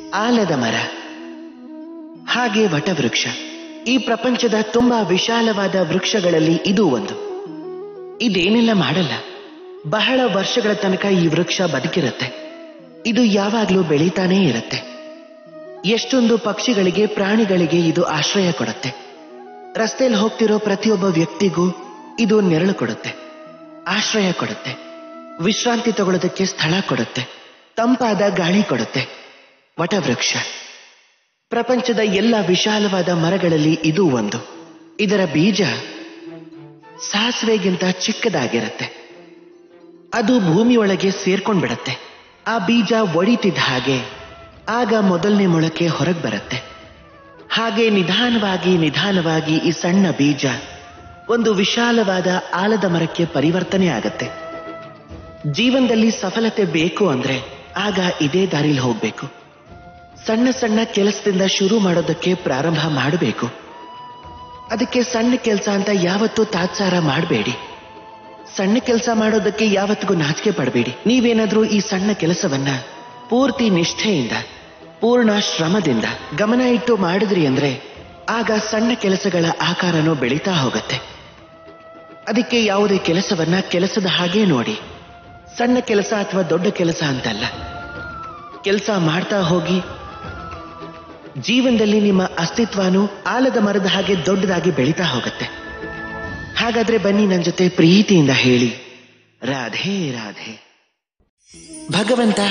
ಆಲದ ಮರ ಹಾಗೆ ವಟವೃಕ್ಷ ಈ ಪ್ರಪಂಚದ ತುಂಬಾ ವಿಶಾಲವಾದ ವೃಕ್ಷಗಳಲ್ಲಿ ಇದು ಒಂದು ಇದೇನೆಲ್ಲ ಮಾಡಲ್ಲ ಬಹಳ ವರ್ಷಗಳ ತನಕ ಈ ವೃಕ್ಷ ಬದುಕಿರುತ್ತೆ ಇದು ಯಾವಾಗ್ಲೂ ಬೆಳೀತಾನೇ ಇರುತ್ತೆ ಎಷ್ಟೊಂದು ಪಕ್ಷಿಗಳಿಗೆ ಪ್ರಾಣಿಗಳಿಗೆ ಇದು ಆಶ್ರಯ ಕೊಡುತ್ತೆ ರಸ್ತೆಯಲ್ಲಿ ಹೋಗ್ತಿರೋ ಪ್ರತಿಯೊಬ್ಬ ವ್ಯಕ್ತಿಗೂ ಇದು ನೆರಳು ಕೊಡುತ್ತೆ ಆಶ್ರಯ ಕೊಡುತ್ತೆ ವಿಶ್ರಾಂತಿ ತಗೊಳ್ಳೋದಕ್ಕೆ ಸ್ಥಳ ಕೊಡುತ್ತೆ ತಂಪಾದ ಗಾಳಿ ಕೊಡುತ್ತೆ ವಟವೃಕ್ಷ ಪ್ರಪಂಚದ ಎಲ್ಲ ವಿಶಾಲವಾದ ಮರಗಳಲ್ಲಿ ಇದು ಒಂದು ಇದರ ಬೀಜ ಸಾಸಿವೆಗಿಂತ ಚಿಕ್ಕದಾಗಿರುತ್ತೆ ಅದು ಭೂಮಿಯೊಳಗೆ ಸೇರ್ಕೊಂಡ್ಬಿಡತ್ತೆ ಆ ಬೀಜ ಒಡಿತಿದ್ದ ಹಾಗೆ ಆಗ ಮೊದಲನೇ ಮೊಳಕೆ ಹೊರಗೆ ಬರುತ್ತೆ ಹಾಗೆ ನಿಧಾನವಾಗಿ ನಿಧಾನವಾಗಿ ಈ ಸಣ್ಣ ಬೀಜ ಒಂದು ವಿಶಾಲವಾದ ಆಲದ ಮರಕ್ಕೆ ಪರಿವರ್ತನೆ ಆಗತ್ತೆ ಜೀವನದಲ್ಲಿ ಸಫಲತೆ ಬೇಕು ಅಂದ್ರೆ ಆಗ ಇದೇ ದಾರಿಲಿ ಹೋಗ್ಬೇಕು ಸಣ್ಣ ಸಣ್ಣ ಕೆಲಸದಿಂದ ಶುರು ಮಾಡೋದಕ್ಕೆ ಪ್ರಾರಂಭ ಮಾಡಬೇಕು ಅದಕ್ಕೆ ಸಣ್ಣ ಕೆಲಸ ಅಂತ ಯಾವತ್ತೂ ತಾತ್ಸಾರ ಮಾಡಬೇಡಿ ಸಣ್ಣ ಕೆಲಸ ಮಾಡೋದಕ್ಕೆ ಯಾವತ್ತಿಗೂ ನಾಚಿಕೆ ಪಡಬೇಡಿ ನೀವೇನಾದ್ರೂ ಈ ಸಣ್ಣ ಕೆಲಸವನ್ನ ಪೂರ್ತಿ ನಿಷ್ಠೆಯಿಂದ ಪೂರ್ಣ ಶ್ರಮದಿಂದ ಗಮನ ಇಟ್ಟು ಮಾಡಿದ್ರಿ ಅಂದ್ರೆ ಆಗ ಸಣ್ಣ ಕೆಲಸಗಳ ಆಕಾರನೂ ಬೆಳೀತಾ ಹೋಗತ್ತೆ ಅದಕ್ಕೆ ಯಾವುದೇ ಕೆಲಸವನ್ನ ಕೆಲಸದ ಹಾಗೆ ನೋಡಿ ಸಣ್ಣ ಕೆಲಸ ಅಥವಾ ದೊಡ್ಡ ಕೆಲಸ ಅಂತಲ್ಲ ಕೆಲಸ ಮಾಡ್ತಾ ಹೋಗಿ ಜೀವನದಲ್ಲಿ ನಿಮ್ಮ ಅಸ್ತಿತ್ವನೂ ಆಲದ ಮರದ ಹಾಗೆ ದೊಡ್ಡದಾಗಿ ಬೆಳೀತಾ ಹೋಗುತ್ತೆ ಹಾಗಾದ್ರೆ ಬನ್ನಿ ನನ್ನ ಜೊತೆ ಪ್ರೀತಿಯಿಂದ ಹೇಳಿ ರಾಧೆ ರಾಧೆ ಭಗವಂತ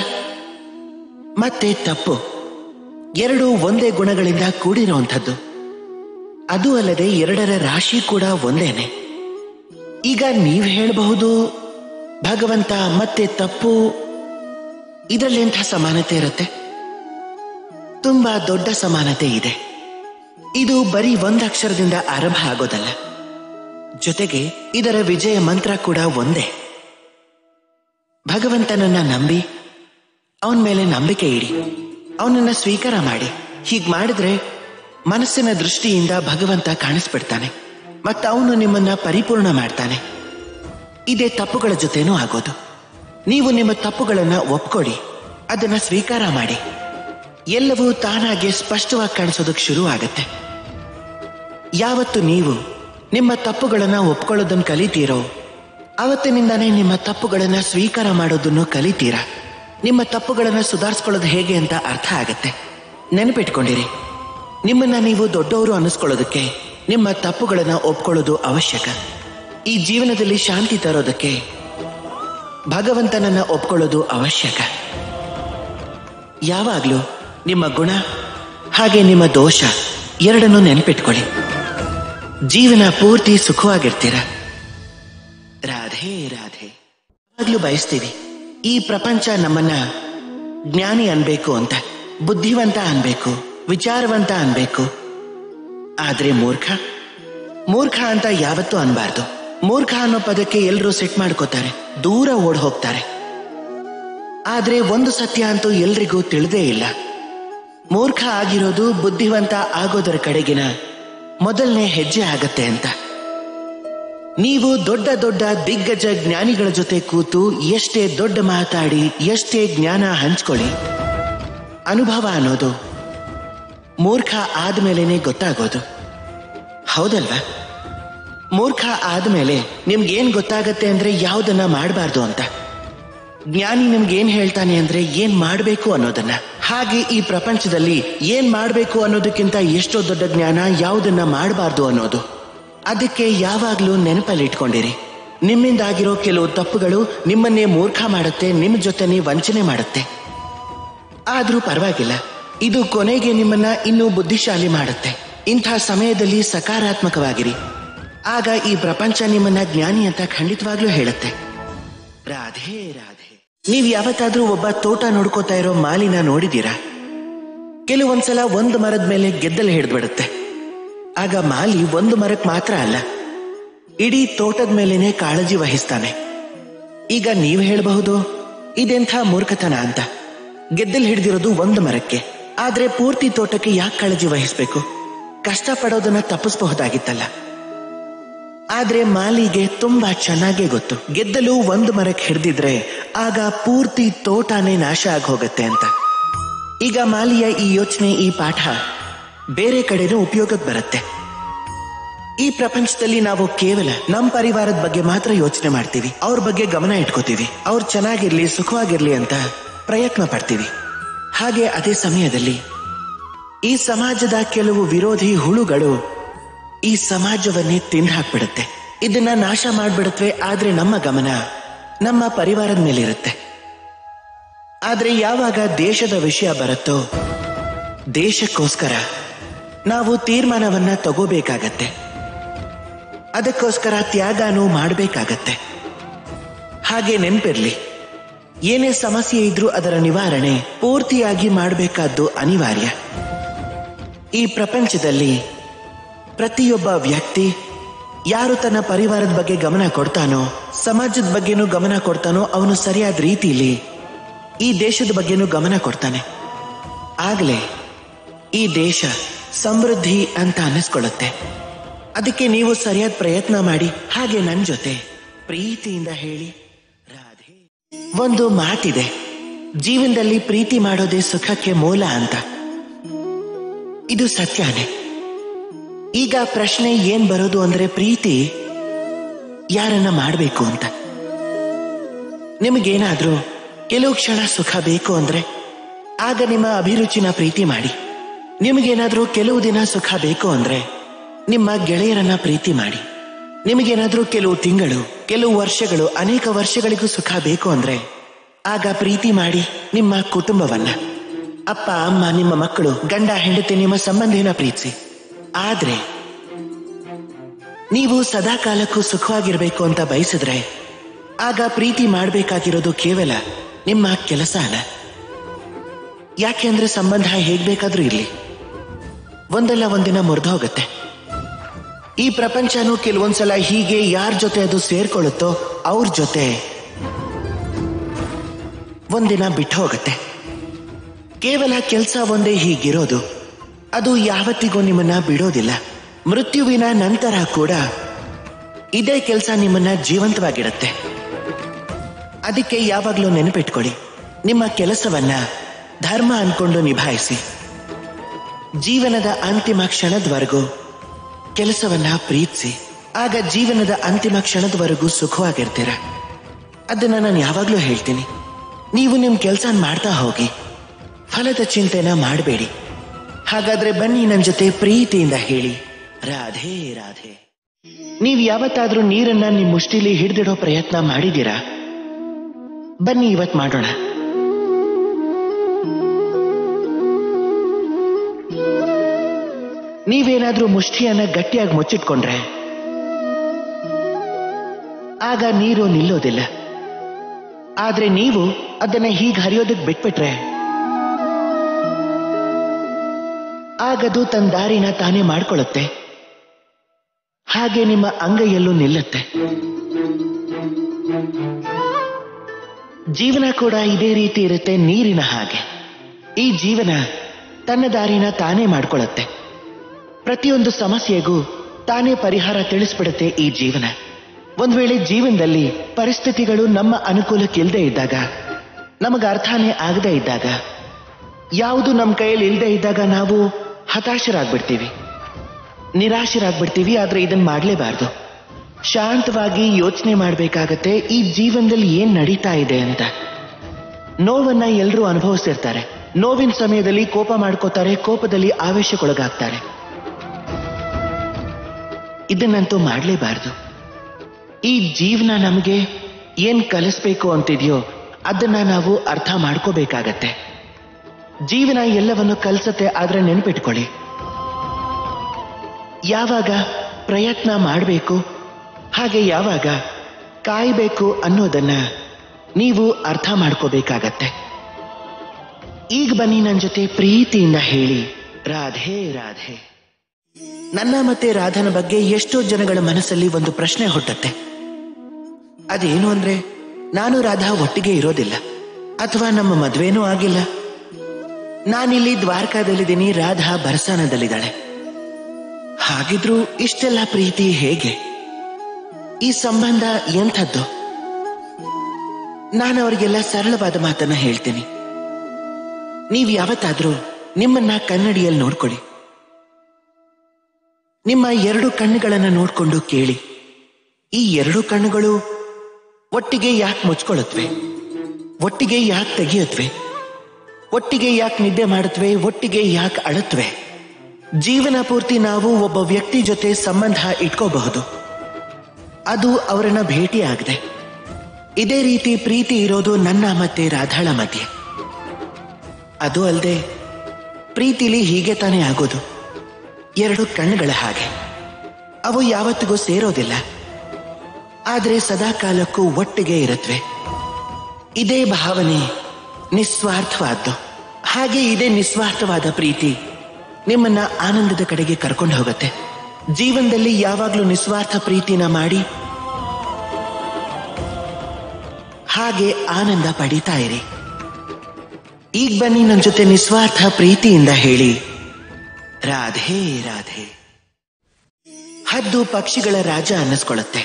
ಮತ್ತೆ ತಪ್ಪು ಎರಡು ಒಂದೇ ಗುಣಗಳಿಂದ ಕೂಡಿರುವಂಥದ್ದು ಅದು ಅಲ್ಲದೆ ಎರಡರ ರಾಶಿ ಕೂಡ ಒಂದೇನೆ ಈಗ ನೀವು ಹೇಳಬಹುದು ಭಗವಂತ ಮತ್ತೆ ತಪ್ಪು ಇದರಲ್ಲಿ ಎಂಥ ಸಮಾನತೆ ಇರುತ್ತೆ ತುಂಬಾ ದೊಡ್ಡ ಸಮಾನತೆ ಇದೆ ಇದು ಬರೀ ಒಂದಕ್ಷರದಿಂದ ಆರಂಭ ಆಗೋದಲ್ಲ ಜೊತೆಗೆ ಇದರ ವಿಜಯ ಮಂತ್ರ ಕೂಡ ಒಂದೇ ಭಗವಂತನನ್ನ ನಂಬಿ ಅವನ ಮೇಲೆ ನಂಬಿಕೆ ಇಡಿ ಅವನನ್ನ ಸ್ವೀಕಾರ ಮಾಡಿ ಹೀಗ್ ಮಾಡಿದ್ರೆ ಮನಸ್ಸಿನ ದೃಷ್ಟಿಯಿಂದ ಭಗವಂತ ಕಾಣಿಸ್ಬಿಡ್ತಾನೆ ಮತ್ತು ಅವನು ನಿಮ್ಮನ್ನ ಪರಿಪೂರ್ಣ ಮಾಡ್ತಾನೆ ಇದೇ ತಪ್ಪುಗಳ ಜೊತೆನೂ ಆಗೋದು ನೀವು ನಿಮ್ಮ ತಪ್ಪುಗಳನ್ನ ಒಪ್ಕೊಡಿ ಅದನ್ನ ಸ್ವೀಕಾರ ಮಾಡಿ ಎಲ್ಲವೂ ತಾನಾಗೆ ಸ್ಪಷ್ಟವಾಗಿ ಕಾಣಿಸೋದಕ್ಕೆ ಶುರು ಆಗತ್ತೆ ಯಾವತ್ತು ನೀವು ನಿಮ್ಮ ತಪ್ಪುಗಳನ್ನ ಒಪ್ಕೊಳ್ಳೋದನ್ನ ಕಲಿತೀರೋ ಅವತ್ತಿನಿಂದಾನೇ ನಿಮ್ಮ ತಪ್ಪುಗಳನ್ನ ಸ್ವೀಕಾರ ಮಾಡೋದನ್ನು ಕಲಿತೀರಾ ನಿಮ್ಮ ತಪ್ಪುಗಳನ್ನ ಸುಧಾರಿಸ್ಕೊಳ್ಳೋದು ಹೇಗೆ ಅಂತ ಅರ್ಥ ಆಗತ್ತೆ ನೆನಪಿಟ್ಕೊಂಡಿರಿ ನಿಮ್ಮನ್ನ ನೀವು ದೊಡ್ಡವರು ಅನ್ನಿಸ್ಕೊಳ್ಳೋದಕ್ಕೆ ನಿಮ್ಮ ತಪ್ಪುಗಳನ್ನ ಒಪ್ಕೊಳ್ಳೋದು ಅವಶ್ಯಕ ಈ ಜೀವನದಲ್ಲಿ ಶಾಂತಿ ತರೋದಕ್ಕೆ ಭಗವಂತನನ್ನ ಒಪ್ಕೊಳ್ಳೋದು ಅವಶ್ಯಕ ಯಾವಾಗ್ಲೂ ನಿಮ್ಮ ಗುಣ ಹಾಗೆ ನಿಮ್ಮ ದೋಷ ಎರಡನ್ನೂ ನೆನಪಿಟ್ಕೊಳ್ಳಿ ಜೀವನ ಪೂರ್ತಿ ಸುಖವಾಗಿರ್ತೀರ ರಾಧೆ ರಾಧೆ ಯಾವಾಗ್ಲೂ ಬಯಸ್ತೀವಿ ಈ ಪ್ರಪಂಚ ನಮ್ಮನ್ನ ಜ್ಞಾನಿ ಅನ್ಬೇಕು ಅಂತ ಬುದ್ಧಿವಂತ ಅನ್ಬೇಕು ವಿಚಾರವಂತ ಅನ್ಬೇಕು ಆದ್ರೆ ಮೂರ್ಖ ಮೂರ್ಖ ಅಂತ ಯಾವತ್ತೂ ಅನ್ಬಾರ್ದು ಮೂರ್ಖ ಅನ್ನೋ ಪದಕ್ಕೆ ಎಲ್ಲರೂ ಸೆಟ್ ಮಾಡ್ಕೋತಾರೆ ದೂರ ಓಡ್ ಹೋಗ್ತಾರೆ ಆದ್ರೆ ಒಂದು ಸತ್ಯ ಅಂತೂ ಎಲ್ರಿಗೂ ತಿಳಿದೇ ಇಲ್ಲ ಮೂರ್ಖ ಆಗಿರೋದು ಬುದ್ಧಿವಂತ ಆಗೋದರ ಕಡೆಗಿನ ಮೊದಲನೇ ಹೆಜ್ಜೆ ಆಗತ್ತೆ ಅಂತ ನೀವು ದೊಡ್ಡ ದೊಡ್ಡ ದಿಗ್ಗಜ ಜ್ಞಾನಿಗಳ ಜೊತೆ ಕೂತು ಎಷ್ಟೇ ದೊಡ್ಡ ಮಾತಾಡಿ ಎಷ್ಟೇ ಜ್ಞಾನ ಹಂಚ್ಕೊಳ್ಳಿ ಅನುಭವ ಅನ್ನೋದು ಮೂರ್ಖ ಆದ್ಮೇಲೆನೆ ಗೊತ್ತಾಗೋದು ಹೌದಲ್ವಾ ಮೂರ್ಖ ಆದ್ಮೇಲೆ ನಿಮ್ಗೇನ್ ಗೊತ್ತಾಗತ್ತೆ ಅಂದ್ರೆ ಯಾವುದನ್ನ ಮಾಡಬಾರ್ದು ಅಂತ ಜ್ಞಾನಿ ನಿಮ್ಗೆ ಏನ್ ಹೇಳ್ತಾನೆ ಅಂದ್ರೆ ಏನ್ ಮಾಡ್ಬೇಕು ಅನ್ನೋದನ್ನ ಹಾಗೆ ಈ ಪ್ರಪಂಚದಲ್ಲಿ ಏನ್ ಮಾಡ್ಬೇಕು ಅನ್ನೋದಕ್ಕಿಂತ ಎಷ್ಟೋ ದೊಡ್ಡ ಜ್ಞಾನ ಯಾವುದನ್ನ ಮಾಡಬಾರ್ದು ಅನ್ನೋದು ಅದಕ್ಕೆ ಯಾವಾಗ್ಲೂ ನೆನಪಲ್ಲಿ ಇಟ್ಕೊಂಡಿರಿ ನಿಮ್ಮಿಂದ ಆಗಿರೋ ಕೆಲವು ತಪ್ಪುಗಳು ನಿಮ್ಮನ್ನೇ ಮೂರ್ಖ ಮಾಡುತ್ತೆ ನಿಮ್ಮ ಜೊತೆನೆ ವಂಚನೆ ಮಾಡುತ್ತೆ ಆದ್ರೂ ಪರವಾಗಿಲ್ಲ ಇದು ಕೊನೆಗೆ ನಿಮ್ಮನ್ನ ಇನ್ನೂ ಬುದ್ಧಿಶಾಲಿ ಮಾಡುತ್ತೆ ಇಂಥ ಸಮಯದಲ್ಲಿ ಸಕಾರಾತ್ಮಕವಾಗಿರಿ ಆಗ ಈ ಪ್ರಪಂಚ ನಿಮ್ಮನ್ನ ಜ್ಞಾನಿ ಅಂತ ಖಂಡಿತವಾಗ್ಲೂ ಹೇಳುತ್ತೆ ರಾಧೆ ರಾಧೆ ನೀವ್ ಯಾವತ್ತಾದ್ರೂ ಒಬ್ಬ ತೋಟ ನೋಡ್ಕೋತಾ ಇರೋ ಮಾಲಿನ ನೋಡಿದೀರಾ ಕೆಲವೊಂದ್ಸಲ ಒಂದು ಮರದ ಮೇಲೆ ಗೆದ್ದಲು ಹಿಡಿದ್ಬಿಡುತ್ತೆ ಆಗ ಮಾಲಿ ಒಂದು ಮರಕ್ ಮಾತ್ರ ಅಲ್ಲ ಇಡೀ ತೋಟದ ಮೇಲೇನೆ ಕಾಳಜಿ ವಹಿಸ್ತಾನೆ ಈಗ ನೀವು ಹೇಳಬಹುದು ಇದೆಂಥ ಮೂರ್ಖತನ ಅಂತ ಗೆದ್ದಲು ಹಿಡಿದಿರೋದು ಒಂದು ಮರಕ್ಕೆ ಆದ್ರೆ ಪೂರ್ತಿ ತೋಟಕ್ಕೆ ಯಾಕೆ ಕಾಳಜಿ ವಹಿಸ್ಬೇಕು ಕಷ್ಟ ಪಡೋದನ್ನ ತಪ್ಪಿಸಬಹುದಾಗಿತ್ತಲ್ಲ ಆದ್ರೆ ಮಾಲಿಗೆ ತುಂಬಾ ಚೆನ್ನಾಗೇ ಗೊತ್ತು ಗೆದ್ದಲು ಒಂದು ಮರಕ್ಕೆ ಹಿಡಿದಿದ್ರೆ ಆಗ ಪೂರ್ತಿ ತೋಟನೇ ನಾಶ ಆಗಿ ಹೋಗತ್ತೆ ಅಂತ ಈಗ ಮಾಲಿಯ ಈ ಯೋಚನೆ ಈ ಪಾಠ ಬೇರೆ ಕಡೆನೂ ಉಪಯೋಗಕ್ಕೆ ಬರುತ್ತೆ ಈ ಪ್ರಪಂಚದಲ್ಲಿ ನಾವು ಕೇವಲ ನಮ್ಮ ಪರಿವಾರದ ಬಗ್ಗೆ ಮಾತ್ರ ಯೋಚನೆ ಮಾಡ್ತೀವಿ ಅವ್ರ ಬಗ್ಗೆ ಗಮನ ಇಟ್ಕೋತೀವಿ ಅವ್ರು ಚೆನ್ನಾಗಿರ್ಲಿ ಸುಖವಾಗಿರ್ಲಿ ಅಂತ ಪ್ರಯತ್ನ ಪಡ್ತೀವಿ ಹಾಗೆ ಅದೇ ಸಮಯದಲ್ಲಿ ಈ ಸಮಾಜದ ಕೆಲವು ವಿರೋಧಿ ಹುಳುಗಳು ಈ ಸಮಾಜವನ್ನೇ ತಿಂದು ಹಾಕ್ಬಿಡುತ್ತೆ ಇದನ್ನ ನಾಶ ಮಾಡ್ಬಿಡುತ್ತವೆ ಆದ್ರೆ ನಮ್ಮ ಗಮನ ನಮ್ಮ ಪರಿವಾರದ ಮೇಲಿರುತ್ತೆ ಆದ್ರೆ ಯಾವಾಗ ದೇಶದ ವಿಷಯ ಬರುತ್ತೋ ದೇಶಕ್ಕೋಸ್ಕರ ನಾವು ತೀರ್ಮಾನವನ್ನ ತಗೋಬೇಕಾಗತ್ತೆ ಅದಕ್ಕೋಸ್ಕರ ತ್ಯಾಗನೂ ಮಾಡಬೇಕಾಗತ್ತೆ ಹಾಗೆ ನೆನ್ಪಿರ್ಲಿ ಏನೇ ಸಮಸ್ಯೆ ಇದ್ರೂ ಅದರ ನಿವಾರಣೆ ಪೂರ್ತಿಯಾಗಿ ಮಾಡಬೇಕಾದ್ದು ಅನಿವಾರ್ಯ ಈ ಪ್ರಪಂಚದಲ್ಲಿ ಪ್ರತಿಯೊಬ್ಬ ವ್ಯಕ್ತಿ ಯಾರು ತನ್ನ ಪರಿವಾರದ ಬಗ್ಗೆ ಗಮನ ಕೊಡ್ತಾನೋ ಸಮಾಜದ ಬಗ್ಗೆನೂ ಗಮನ ಕೊಡ್ತಾನೋ ಅವನು ಸರಿಯಾದ ರೀತಿಯಲ್ಲಿ ಈ ದೇಶದ ಬಗ್ಗೆನೂ ಗಮನ ಕೊಡ್ತಾನೆ ಆಗ್ಲೇ ಈ ದೇಶ ಸಮೃದ್ಧಿ ಅಂತ ಅನ್ನಿಸ್ಕೊಳ್ಳುತ್ತೆ ಅದಕ್ಕೆ ನೀವು ಸರಿಯಾದ ಪ್ರಯತ್ನ ಮಾಡಿ ಹಾಗೆ ನನ್ನ ಜೊತೆ ಪ್ರೀತಿಯಿಂದ ಹೇಳಿ ರಾಧೆ ಒಂದು ಮಾತಿದೆ ಜೀವನದಲ್ಲಿ ಪ್ರೀತಿ ಮಾಡೋದೇ ಸುಖಕ್ಕೆ ಮೂಲ ಅಂತ ಇದು ಸತ್ಯನೇ ಈಗ ಪ್ರಶ್ನೆ ಏನ್ ಬರೋದು ಅಂದ್ರೆ ಪ್ರೀತಿ ಯಾರನ್ನ ಮಾಡಬೇಕು ಅಂತ ನಿಮಗೇನಾದ್ರೂ ಕೆಲವು ಕ್ಷಣ ಸುಖ ಬೇಕು ಅಂದ್ರೆ ಆಗ ನಿಮ್ಮ ಅಭಿರುಚಿನ ಪ್ರೀತಿ ಮಾಡಿ ನಿಮಗೇನಾದ್ರೂ ಕೆಲವು ದಿನ ಸುಖ ಬೇಕು ಅಂದ್ರೆ ನಿಮ್ಮ ಗೆಳೆಯರನ್ನ ಪ್ರೀತಿ ಮಾಡಿ ನಿಮಗೇನಾದ್ರೂ ಕೆಲವು ತಿಂಗಳು ಕೆಲವು ವರ್ಷಗಳು ಅನೇಕ ವರ್ಷಗಳಿಗೂ ಸುಖ ಬೇಕು ಅಂದ್ರೆ ಆಗ ಪ್ರೀತಿ ಮಾಡಿ ನಿಮ್ಮ ಕುಟುಂಬವನ್ನ ಅಪ್ಪ ಅಮ್ಮ ನಿಮ್ಮ ಮಕ್ಕಳು ಗಂಡ ಹೆಂಡತಿ ನಿಮ್ಮ ಸಂಬಂಧಿನ ಪ್ರೀತಿಸಿ ಆದ್ರೆ ನೀವು ಸದಾ ಕಾಲಕ್ಕೂ ಸುಖವಾಗಿರ್ಬೇಕು ಅಂತ ಬಯಸಿದ್ರೆ ಆಗ ಪ್ರೀತಿ ಮಾಡಬೇಕಾಗಿರೋದು ಕೇವಲ ನಿಮ್ಮ ಕೆಲಸ ಅಲ್ಲ ಯಾಕೆಂದ್ರೆ ಸಂಬಂಧ ಹೇಗ್ ಬೇಕಾದ್ರೂ ಇರ್ಲಿ ಒಂದಲ್ಲ ಒಂದಿನ ಮುರಿದು ಹೋಗುತ್ತೆ ಈ ಪ್ರಪಂಚನೂ ಕೆಲವೊಂದ್ಸಲ ಹೀಗೆ ಯಾರ ಜೊತೆ ಅದು ಸೇರ್ಕೊಳ್ಳುತ್ತೋ ಅವ್ರ ಜೊತೆ ಒಂದಿನ ಬಿಟ್ಟು ಹೋಗುತ್ತೆ ಕೇವಲ ಕೆಲಸ ಒಂದೇ ಹೀಗಿರೋದು ಅದು ಯಾವತ್ತಿಗೂ ನಿಮ್ಮನ್ನ ಬಿಡೋದಿಲ್ಲ ಮೃತ್ಯುವಿನ ನಂತರ ಕೂಡ ಇದೇ ಕೆಲಸ ನಿಮ್ಮನ್ನ ಜೀವಂತವಾಗಿಡುತ್ತೆ ಅದಕ್ಕೆ ಯಾವಾಗಲೂ ನೆನಪಿಟ್ಕೊಳ್ಳಿ ನಿಮ್ಮ ಕೆಲಸವನ್ನ ಧರ್ಮ ಅನ್ಕೊಂಡು ನಿಭಾಯಿಸಿ ಜೀವನದ ಅಂತಿಮ ಕ್ಷಣದವರೆಗೂ ಕೆಲಸವನ್ನ ಪ್ರೀತಿಸಿ ಆಗ ಜೀವನದ ಅಂತಿಮ ಕ್ಷಣದವರೆಗೂ ಸುಖವಾಗಿರ್ತೀರ ಅದನ್ನ ನಾನು ಯಾವಾಗ್ಲೂ ಹೇಳ್ತೀನಿ ನೀವು ನಿಮ್ ಕೆಲಸ ಮಾಡ್ತಾ ಹೋಗಿ ಫಲದ ಚಿಂತೆನ ಮಾಡಬೇಡಿ ಹಾಗಾದ್ರೆ ಬನ್ನಿ ನನ್ನ ಜೊತೆ ಪ್ರೀತಿಯಿಂದ ಹೇಳಿ ರಾಧೆ ರಾಧೆ ನೀವ್ ಯಾವತ್ತಾದ್ರೂ ನೀರನ್ನ ನಿಮ್ ಮುಷ್ಟಿಲಿ ಹಿಡಿದಿಡೋ ಪ್ರಯತ್ನ ಮಾಡಿದೀರಾ ಬನ್ನಿ ಇವತ್ ಮಾಡೋಣ ನೀವೇನಾದ್ರೂ ಮುಷ್ಟಿಯನ್ನ ಗಟ್ಟಿಯಾಗಿ ಮುಚ್ಚಿಟ್ಕೊಂಡ್ರೆ ಆಗ ನೀರು ನಿಲ್ಲೋದಿಲ್ಲ ಆದ್ರೆ ನೀವು ಅದನ್ನ ಹೀಗೆ ಹರಿಯೋದಕ್ಕೆ ಬಿಟ್ಬಿಟ್ರೆ ಆಗದು ತನ್ನ ದಾರಿನ ತಾನೇ ಮಾಡ್ಕೊಳ್ಳುತ್ತೆ ಹಾಗೆ ನಿಮ್ಮ ಅಂಗೈಯಲ್ಲೂ ನಿಲ್ಲುತ್ತೆ ಜೀವನ ಕೂಡ ಇದೇ ರೀತಿ ಇರುತ್ತೆ ನೀರಿನ ಹಾಗೆ ಈ ಜೀವನ ತನ್ನ ದಾರಿನ ತಾನೇ ಮಾಡ್ಕೊಳ್ಳುತ್ತೆ ಪ್ರತಿಯೊಂದು ಸಮಸ್ಯೆಗೂ ತಾನೇ ಪರಿಹಾರ ತಿಳಿಸ್ಬಿಡುತ್ತೆ ಈ ಜೀವನ ಒಂದ್ ವೇಳೆ ಜೀವನದಲ್ಲಿ ಪರಿಸ್ಥಿತಿಗಳು ನಮ್ಮ ಅನುಕೂಲಕ್ಕಿಲ್ದೇ ಇದ್ದಾಗ ನಮಗೆ ಅರ್ಥನೇ ಆಗದೇ ಇದ್ದಾಗ ಯಾವುದು ನಮ್ಮ ಕೈಯಲ್ಲಿ ಇಲ್ಲದೆ ಇದ್ದಾಗ ನಾವು ಹತಾಶರಾಗ್ಬಿಡ್ತೀವಿ ನಿರಾಶರಾಗ್ಬಿಡ್ತೀವಿ ಆದ್ರೆ ಇದನ್ನ ಮಾಡಲೇಬಾರ್ದು ಶಾಂತವಾಗಿ ಯೋಚನೆ ಮಾಡಬೇಕಾಗತ್ತೆ ಈ ಜೀವನದಲ್ಲಿ ಏನ್ ನಡೀತಾ ಇದೆ ಅಂತ ನೋವನ್ನ ಎಲ್ಲರೂ ಅನುಭವಿಸ್ತಿರ್ತಾರೆ ನೋವಿನ ಸಮಯದಲ್ಲಿ ಕೋಪ ಮಾಡ್ಕೋತಾರೆ ಕೋಪದಲ್ಲಿ ಆವೇಶಕ್ಕೊಳಗಾಗ್ತಾರೆ ಇದನ್ನಂತೂ ಮಾಡಲೇಬಾರ್ದು ಈ ಜೀವನ ನಮಗೆ ಏನ್ ಕಲಿಸ್ಬೇಕು ಅಂತಿದೆಯೋ ಅದನ್ನ ನಾವು ಅರ್ಥ ಮಾಡ್ಕೋಬೇಕಾಗತ್ತೆ ಜೀವನ ಎಲ್ಲವನ್ನು ಕಲಿಸತ್ತೆ ಆದ್ರೆ ನೆನಪಿಟ್ಕೊಳ್ಳಿ ಯಾವಾಗ ಪ್ರಯತ್ನ ಮಾಡಬೇಕು ಹಾಗೆ ಯಾವಾಗ ಕಾಯಬೇಕು ಅನ್ನೋದನ್ನ ನೀವು ಅರ್ಥ ಮಾಡ್ಕೋಬೇಕಾಗತ್ತೆ ಈಗ ಬನ್ನಿ ನನ್ನ ಜೊತೆ ಪ್ರೀತಿಯಿಂದ ಹೇಳಿ ರಾಧೆ ರಾಧೆ ನನ್ನ ಮತ್ತೆ ರಾಧನ ಬಗ್ಗೆ ಎಷ್ಟೋ ಜನಗಳ ಮನಸ್ಸಲ್ಲಿ ಒಂದು ಪ್ರಶ್ನೆ ಹುಟ್ಟತ್ತೆ ಅದೇನು ಅಂದ್ರೆ ನಾನು ರಾಧಾ ಒಟ್ಟಿಗೆ ಇರೋದಿಲ್ಲ ಅಥವಾ ನಮ್ಮ ಮದ್ವೆನೂ ಆಗಿಲ್ಲ ನಾನಿಲ್ಲಿ ದ್ವಾರಕಾದಲ್ಲಿದ್ದೀನಿ ರಾಧಾ ಬರ್ಸಾನದಲ್ಲಿದ್ದಾಳೆ ಹಾಗಿದ್ರೂ ಇಷ್ಟೆಲ್ಲ ಪ್ರೀತಿ ಹೇಗೆ ಈ ಸಂಬಂಧ ಎಂಥದ್ದು ನಾನು ಅವರಿಗೆಲ್ಲ ಸರಳವಾದ ಮಾತನ್ನ ಹೇಳ್ತೀನಿ ನೀವು ಯಾವತ್ತಾದ್ರೂ ನಿಮ್ಮನ್ನ ಕನ್ನಡಿಯಲ್ಲಿ ನೋಡ್ಕೊಳ್ಳಿ ನಿಮ್ಮ ಎರಡು ಕಣ್ಣುಗಳನ್ನ ನೋಡ್ಕೊಂಡು ಕೇಳಿ ಈ ಎರಡು ಕಣ್ಣುಗಳು ಒಟ್ಟಿಗೆ ಯಾಕೆ ಮುಚ್ಕೊಳ್ಳುತ್ತವೆ ಒಟ್ಟಿಗೆ ಯಾಕೆ ತೆಗೆಯುತ್ತವೆ ಒಟ್ಟಿಗೆ ಯಾಕೆ ನಿದ್ದೆ ಮಾಡುತ್ತವೆ ಒಟ್ಟಿಗೆ ಯಾಕೆ ಅಳುತ್ತವೆ ಜೀವನ ಪೂರ್ತಿ ನಾವು ಒಬ್ಬ ವ್ಯಕ್ತಿ ಜೊತೆ ಸಂಬಂಧ ಇಟ್ಕೋಬಹುದು ಅದು ಅವರನ್ನ ಭೇಟಿ ಆಗದೆ ಇದೇ ರೀತಿ ಪ್ರೀತಿ ಇರೋದು ನನ್ನ ಮತ್ತೆ ರಾಧಾಳ ಮಧ್ಯೆ ಅದು ಅಲ್ಲದೆ ಪ್ರೀತಿಲಿ ಹೀಗೆ ತಾನೇ ಆಗೋದು ಎರಡು ಕಣ್ಣುಗಳ ಹಾಗೆ ಅವು ಯಾವತ್ತಿಗೂ ಸೇರೋದಿಲ್ಲ ಆದರೆ ಸದಾ ಕಾಲಕ್ಕೂ ಒಟ್ಟಿಗೆ ಇರುತ್ತವೆ ಇದೇ ಭಾವನೆ ನಿಸ್ವಾರ್ಥವಾದ್ದು ಹಾಗೆ ಇದೇ ನಿಸ್ವಾರ್ಥವಾದ ಪ್ರೀತಿ ನಿಮ್ಮನ್ನ ಆನಂದದ ಕಡೆಗೆ ಕರ್ಕೊಂಡು ಹೋಗುತ್ತೆ ಜೀವನದಲ್ಲಿ ಯಾವಾಗಲೂ ನಿಸ್ವಾರ್ಥ ಪ್ರೀತಿನ ಮಾಡಿ ಹಾಗೆ ಆನಂದ ಪಡಿತಾ ಇರಿ ಈಗ ಬನ್ನಿ ನನ್ನ ಜೊತೆ ನಿಸ್ವಾರ್ಥ ಪ್ರೀತಿಯಿಂದ ಹೇಳಿ ರಾಧೆ ರಾಧೆ ಹದ್ದು ಪಕ್ಷಿಗಳ ರಾಜ ಅನ್ನಿಸ್ಕೊಳ್ಳುತ್ತೆ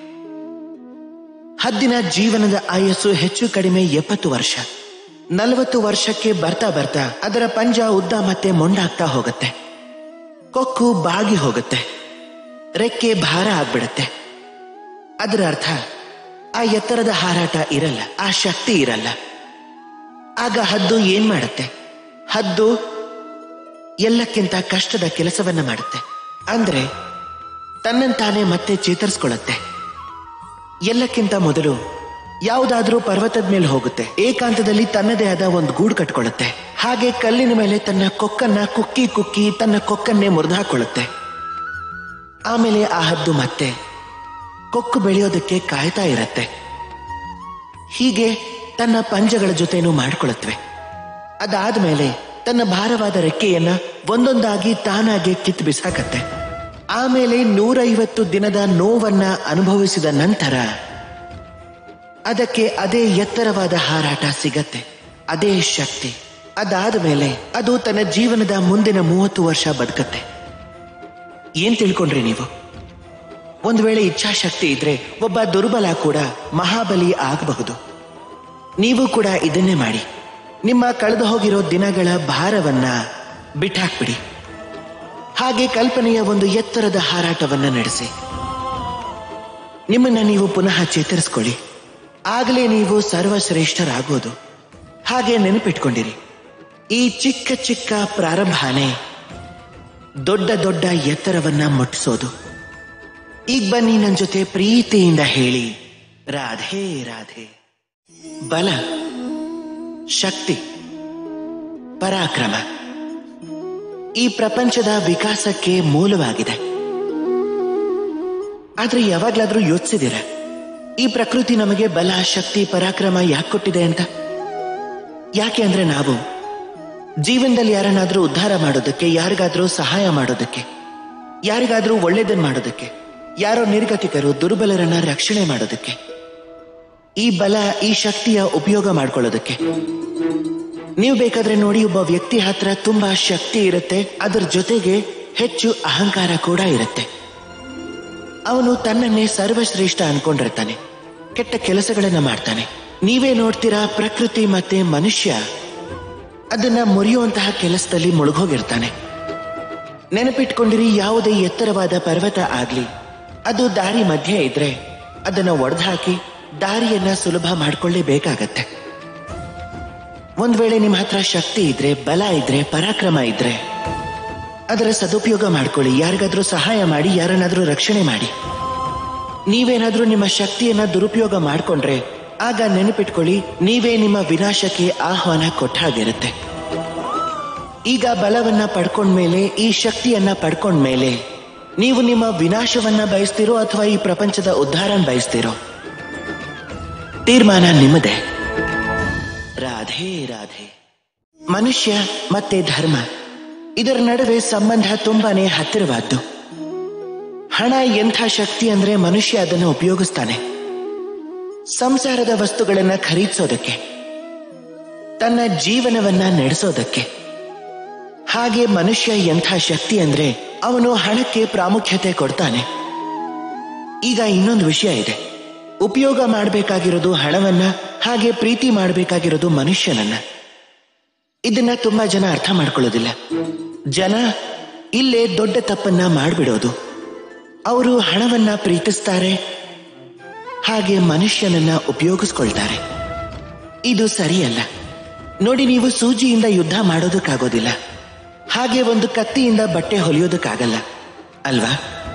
ಹದ್ದಿನ ಜೀವನದ ಆಯಸ್ಸು ಹೆಚ್ಚು ಕಡಿಮೆ ಎಪ್ಪತ್ತು ವರ್ಷ ನಲವತ್ತು ವರ್ಷಕ್ಕೆ ಬರ್ತಾ ಬರ್ತಾ ಅದರ ಪಂಜ ಉದ್ದ ಮತ್ತೆ ಮೊಂಡಾಗ್ತಾ ಹೋಗುತ್ತೆ ಕೊಕ್ಕು ಬಾಗಿ ಹೋಗುತ್ತೆ ರೆಕ್ಕೆ ಭಾರ ಆಗ್ಬಿಡುತ್ತೆ ಅದರ ಅರ್ಥ ಆ ಎತ್ತರದ ಹಾರಾಟ ಇರಲ್ಲ ಆ ಶಕ್ತಿ ಇರಲ್ಲ ಆಗ ಹದ್ದು ಏನ್ ಮಾಡುತ್ತೆ ಹದ್ದು ಎಲ್ಲಕ್ಕಿಂತ ಕಷ್ಟದ ಕೆಲಸವನ್ನ ಮಾಡುತ್ತೆ ಅಂದ್ರೆ ತನ್ನಂತಾನೆ ಮತ್ತೆ ಚೇತರಿಸ್ಕೊಳ್ಳುತ್ತೆ ಎಲ್ಲಕ್ಕಿಂತ ಮೊದಲು ಯಾವುದಾದ್ರೂ ಪರ್ವತದ ಮೇಲೆ ಹೋಗುತ್ತೆ ಏಕಾಂತದಲ್ಲಿ ತನ್ನದೇ ಆದ ಒಂದು ಗೂಡು ಕಟ್ಕೊಳ್ಳುತ್ತೆ ಹಾಗೆ ಕಲ್ಲಿನ ಮೇಲೆ ತನ್ನ ಕೊಕ್ಕನ್ನ ಕುಕ್ಕಿ ಕುಕ್ಕಿ ತನ್ನ ಕೊಕ್ಕನ್ನೇ ಮುರಿದಾಕೊಳ್ಳುತ್ತೆ ಆಮೇಲೆ ಆ ಹದ್ದು ಮತ್ತೆ ಕೊಕ್ಕು ಬೆಳೆಯೋದಕ್ಕೆ ಕಾಯ್ತಾ ಇರತ್ತೆ ಹೀಗೆ ತನ್ನ ಪಂಜಗಳ ಜೊತೆನೂ ಮಾಡ್ಕೊಳ್ಳುತ್ತವೆ ಅದಾದ್ಮೇಲೆ ತನ್ನ ಭಾರವಾದ ರೆಕ್ಕೆಯನ್ನ ಒಂದೊಂದಾಗಿ ತಾನಾಗೆ ಕಿತ್ತು ಬಿಸಾಕತ್ತೆ ಆಮೇಲೆ ನೂರೈವತ್ತು ದಿನದ ನೋವನ್ನ ಅನುಭವಿಸಿದ ನಂತರ ಅದಕ್ಕೆ ಅದೇ ಎತ್ತರವಾದ ಹಾರಾಟ ಸಿಗತ್ತೆ ಅದೇ ಶಕ್ತಿ ಅದಾದ ಮೇಲೆ ಅದು ತನ್ನ ಜೀವನದ ಮುಂದಿನ ಮೂವತ್ತು ವರ್ಷ ಬದುಕತ್ತೆ ಏನ್ ತಿಳ್ಕೊಂಡ್ರಿ ನೀವು ಒಂದು ವೇಳೆ ಇಚ್ಛಾಶಕ್ತಿ ಇದ್ರೆ ಒಬ್ಬ ದುರ್ಬಲ ಕೂಡ ಮಹಾಬಲಿ ಆಗಬಹುದು ನೀವು ಕೂಡ ಇದನ್ನೇ ಮಾಡಿ ನಿಮ್ಮ ಕಳೆದು ಹೋಗಿರೋ ದಿನಗಳ ಭಾರವನ್ನ ಬಿಟ್ಟಾಕ್ಬಿಡಿ ಹಾಗೆ ಕಲ್ಪನೆಯ ಒಂದು ಎತ್ತರದ ಹಾರಾಟವನ್ನ ನಡೆಸಿ ನಿಮ್ಮನ್ನ ನೀವು ಪುನಃ ಚೇತರಿಸ್ಕೊಳ್ಳಿ ಆಗಲೇ ನೀವು ಸರ್ವಶ್ರೇಷ್ಠರಾಗೋದು ಹಾಗೆ ನೆನಪಿಟ್ಕೊಂಡಿರಿ ಈ ಚಿಕ್ಕ ಚಿಕ್ಕ ಪ್ರಾರಂಭನೇ ದೊಡ್ಡ ದೊಡ್ಡ ಎತ್ತರವನ್ನ ಮುಟ್ಟಿಸೋದು ಈಗ ಬನ್ನಿ ನನ್ನ ಜೊತೆ ಪ್ರೀತಿಯಿಂದ ಹೇಳಿ ರಾಧೆ ರಾಧೆ ಬಲ ಶಕ್ತಿ ಪರಾಕ್ರಮ ಈ ಪ್ರಪಂಚದ ವಿಕಾಸಕ್ಕೆ ಮೂಲವಾಗಿದೆ ಆದ್ರೆ ಯಾವಾಗ್ಲಾದ್ರೂ ಯೋಚಿಸಿದಿರ ಈ ಪ್ರಕೃತಿ ನಮಗೆ ಬಲ ಶಕ್ತಿ ಪರಾಕ್ರಮ ಯಾಕೆ ಕೊಟ್ಟಿದೆ ಅಂತ ಯಾಕೆ ಅಂದ್ರೆ ನಾವು ಜೀವನದಲ್ಲಿ ಯಾರನ್ನಾದ್ರೂ ಉದ್ಧಾರ ಮಾಡೋದಕ್ಕೆ ಯಾರಿಗಾದ್ರೂ ಸಹಾಯ ಮಾಡೋದಕ್ಕೆ ಯಾರಿಗಾದ್ರೂ ಒಳ್ಳೇದನ್ನ ಮಾಡೋದಕ್ಕೆ ಯಾರೋ ನಿರ್ಗತಿಕರು ದುರ್ಬಲರನ್ನ ರಕ್ಷಣೆ ಮಾಡೋದಕ್ಕೆ ಈ ಬಲ ಈ ಶಕ್ತಿಯ ಉಪಯೋಗ ಮಾಡ್ಕೊಳ್ಳೋದಕ್ಕೆ ನೀವು ಬೇಕಾದ್ರೆ ನೋಡಿ ಒಬ್ಬ ವ್ಯಕ್ತಿ ಹತ್ರ ತುಂಬಾ ಶಕ್ತಿ ಇರುತ್ತೆ ಅದರ ಜೊತೆಗೆ ಹೆಚ್ಚು ಅಹಂಕಾರ ಕೂಡ ಇರುತ್ತೆ ಅವನು ತನ್ನನ್ನೇ ಸರ್ವಶ್ರೇಷ್ಠ ಅನ್ಕೊಂಡಿರ್ತಾನೆ ಕೆಟ್ಟ ಕೆಲಸಗಳನ್ನ ಮಾಡ್ತಾನೆ ನೀವೇ ನೋಡ್ತೀರಾ ಪ್ರಕೃತಿ ಮತ್ತೆ ಮನುಷ್ಯ ಅದನ್ನ ಮುರಿಯುವಂತಹ ಕೆಲಸದಲ್ಲಿ ಮುಳುಗೋಗಿರ್ತಾನೆ ನೆನಪಿಟ್ಕೊಂಡಿರಿ ಯಾವುದೇ ಎತ್ತರವಾದ ಪರ್ವತ ಆಗ್ಲಿ ಅದು ದಾರಿ ಮಧ್ಯೆ ಇದ್ರೆ ಅದನ್ನ ಒಡೆದಾಕಿ ದಾರಿಯನ್ನ ಸುಲಭ ಮಾಡ್ಕೊಳ್ಳೇಬೇಕಾಗತ್ತೆ ಒಂದ್ ವೇಳೆ ನಿಮ್ಮ ಹತ್ರ ಶಕ್ತಿ ಇದ್ರೆ ಬಲ ಇದ್ರೆ ಪರಾಕ್ರಮ ಇದ್ರೆ ಅದರ ಸದುಪಯೋಗ ಮಾಡ್ಕೊಳ್ಳಿ ಯಾರಿಗಾದ್ರೂ ಸಹಾಯ ಮಾಡಿ ಯಾರನ್ನಾದ್ರೂ ರಕ್ಷಣೆ ಮಾಡಿ ನೀವೇನಾದ್ರೂ ನಿಮ್ಮ ಶಕ್ತಿಯನ್ನ ದುರುಪಯೋಗ ಮಾಡ್ಕೊಂಡ್ರೆ ಆಗ ನೆನಪಿಟ್ಕೊಳ್ಳಿ ನೀವೇ ನಿಮ್ಮ ವಿನಾಶಕ್ಕೆ ಆಹ್ವಾನ ಕೊಟ್ಟ ಹಾಗಿರುತ್ತೆ ಈಗ ಬಲವನ್ನ ಪಡ್ಕೊಂಡ್ಮೇಲೆ ಈ ಶಕ್ತಿಯನ್ನ ಪಡ್ಕೊಂಡ್ಮೇಲೆ ನೀವು ನಿಮ್ಮ ವಿನಾಶವನ್ನ ಬಯಸ್ತಿರೋ ಅಥವಾ ಈ ಪ್ರಪಂಚದ ಉದ್ಧಾರನ ಬಯಸ್ತಿರೋ ತೀರ್ಮಾನ ನಿಮ್ಮದೇ ರಾಧೆ ರಾಧೆ ಮನುಷ್ಯ ಮತ್ತೆ ಧರ್ಮ ಇದರ ನಡುವೆ ಸಂಬಂಧ ತುಂಬಾನೇ ಹತ್ತಿರವಾದ್ದು ಹಣ ಎಂಥ ಶಕ್ತಿ ಅಂದ್ರೆ ಮನುಷ್ಯ ಅದನ್ನು ಉಪಯೋಗಿಸ್ತಾನೆ ಸಂಸಾರದ ವಸ್ತುಗಳನ್ನ ಖರೀದಿಸೋದಕ್ಕೆ ತನ್ನ ಜೀವನವನ್ನ ನಡೆಸೋದಕ್ಕೆ ಹಾಗೆ ಮನುಷ್ಯ ಎಂಥ ಶಕ್ತಿ ಅಂದ್ರೆ ಅವನು ಹಣಕ್ಕೆ ಪ್ರಾಮುಖ್ಯತೆ ಕೊಡ್ತಾನೆ ಈಗ ಇನ್ನೊಂದು ವಿಷಯ ಇದೆ ಉಪಯೋಗ ಮಾಡಬೇಕಾಗಿರೋದು ಹಣವನ್ನ ಹಾಗೆ ಪ್ರೀತಿ ಮಾಡಬೇಕಾಗಿರೋದು ಮನುಷ್ಯನನ್ನ ಇದನ್ನ ತುಂಬಾ ಜನ ಅರ್ಥ ಮಾಡ್ಕೊಳ್ಳೋದಿಲ್ಲ ಜನ ಇಲ್ಲೇ ದೊಡ್ಡ ತಪ್ಪನ್ನ ಮಾಡ್ಬಿಡೋದು ಅವರು ಹಣವನ್ನ ಪ್ರೀತಿಸ್ತಾರೆ ಹಾಗೆ ಮನುಷ್ಯನನ್ನ ಉಪಯೋಗಿಸ್ಕೊಳ್ತಾರೆ ಇದು ಸರಿಯಲ್ಲ ನೋಡಿ ನೀವು ಸೂಜಿಯಿಂದ ಯುದ್ಧ ಮಾಡೋದಕ್ಕಾಗೋದಿಲ್ಲ ಹಾಗೆ ಒಂದು ಕತ್ತಿಯಿಂದ ಬಟ್ಟೆ ಹೊಲಿಯೋದಕ್ಕಾಗಲ್ಲ ಅಲ್ವಾ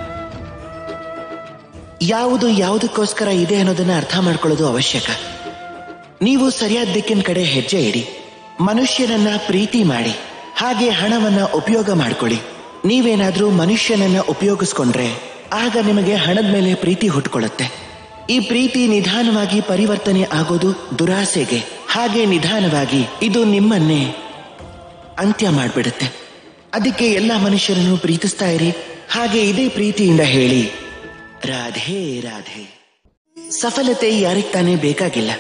ಯಾವುದು ಯಾವುದಕ್ಕೋಸ್ಕರ ಇದೆ ಅನ್ನೋದನ್ನ ಅರ್ಥ ಮಾಡ್ಕೊಳ್ಳೋದು ಅವಶ್ಯಕ ನೀವು ಸರಿಯಾದ ದಿಕ್ಕಿನ ಕಡೆ ಹೆಜ್ಜೆ ಇಡಿ ಮನುಷ್ಯನನ್ನ ಪ್ರೀತಿ ಮಾಡಿ ಹಾಗೆ ಹಣವನ್ನ ಉಪಯೋಗ ಮಾಡ್ಕೊಳ್ಳಿ ನೀವೇನಾದ್ರೂ ಮನುಷ್ಯನನ್ನ ಉಪಯೋಗಿಸ್ಕೊಂಡ್ರೆ ಆಗ ನಿಮಗೆ ಹಣದ ಮೇಲೆ ಪ್ರೀತಿ ಹುಟ್ಕೊಳ್ಳುತ್ತೆ ಈ ಪ್ರೀತಿ ನಿಧಾನವಾಗಿ ಪರಿವರ್ತನೆ ಆಗೋದು ದುರಾಸೆಗೆ ಹಾಗೆ ನಿಧಾನವಾಗಿ ಇದು ನಿಮ್ಮನ್ನೇ ಅಂತ್ಯ ಮಾಡಿಬಿಡುತ್ತೆ ಅದಕ್ಕೆ ಎಲ್ಲ ಮನುಷ್ಯರನ್ನು ಪ್ರೀತಿಸ್ತಾ ಇರಿ ಹಾಗೆ ಇದೇ ಪ್ರೀತಿಯಿಂದ ಹೇಳಿ ರಾಧೆ ರಾಧೆ ಸಫಲತೆ ಯಾರಿಗ್ ತಾನೇ ಬೇಕಾಗಿಲ್ಲ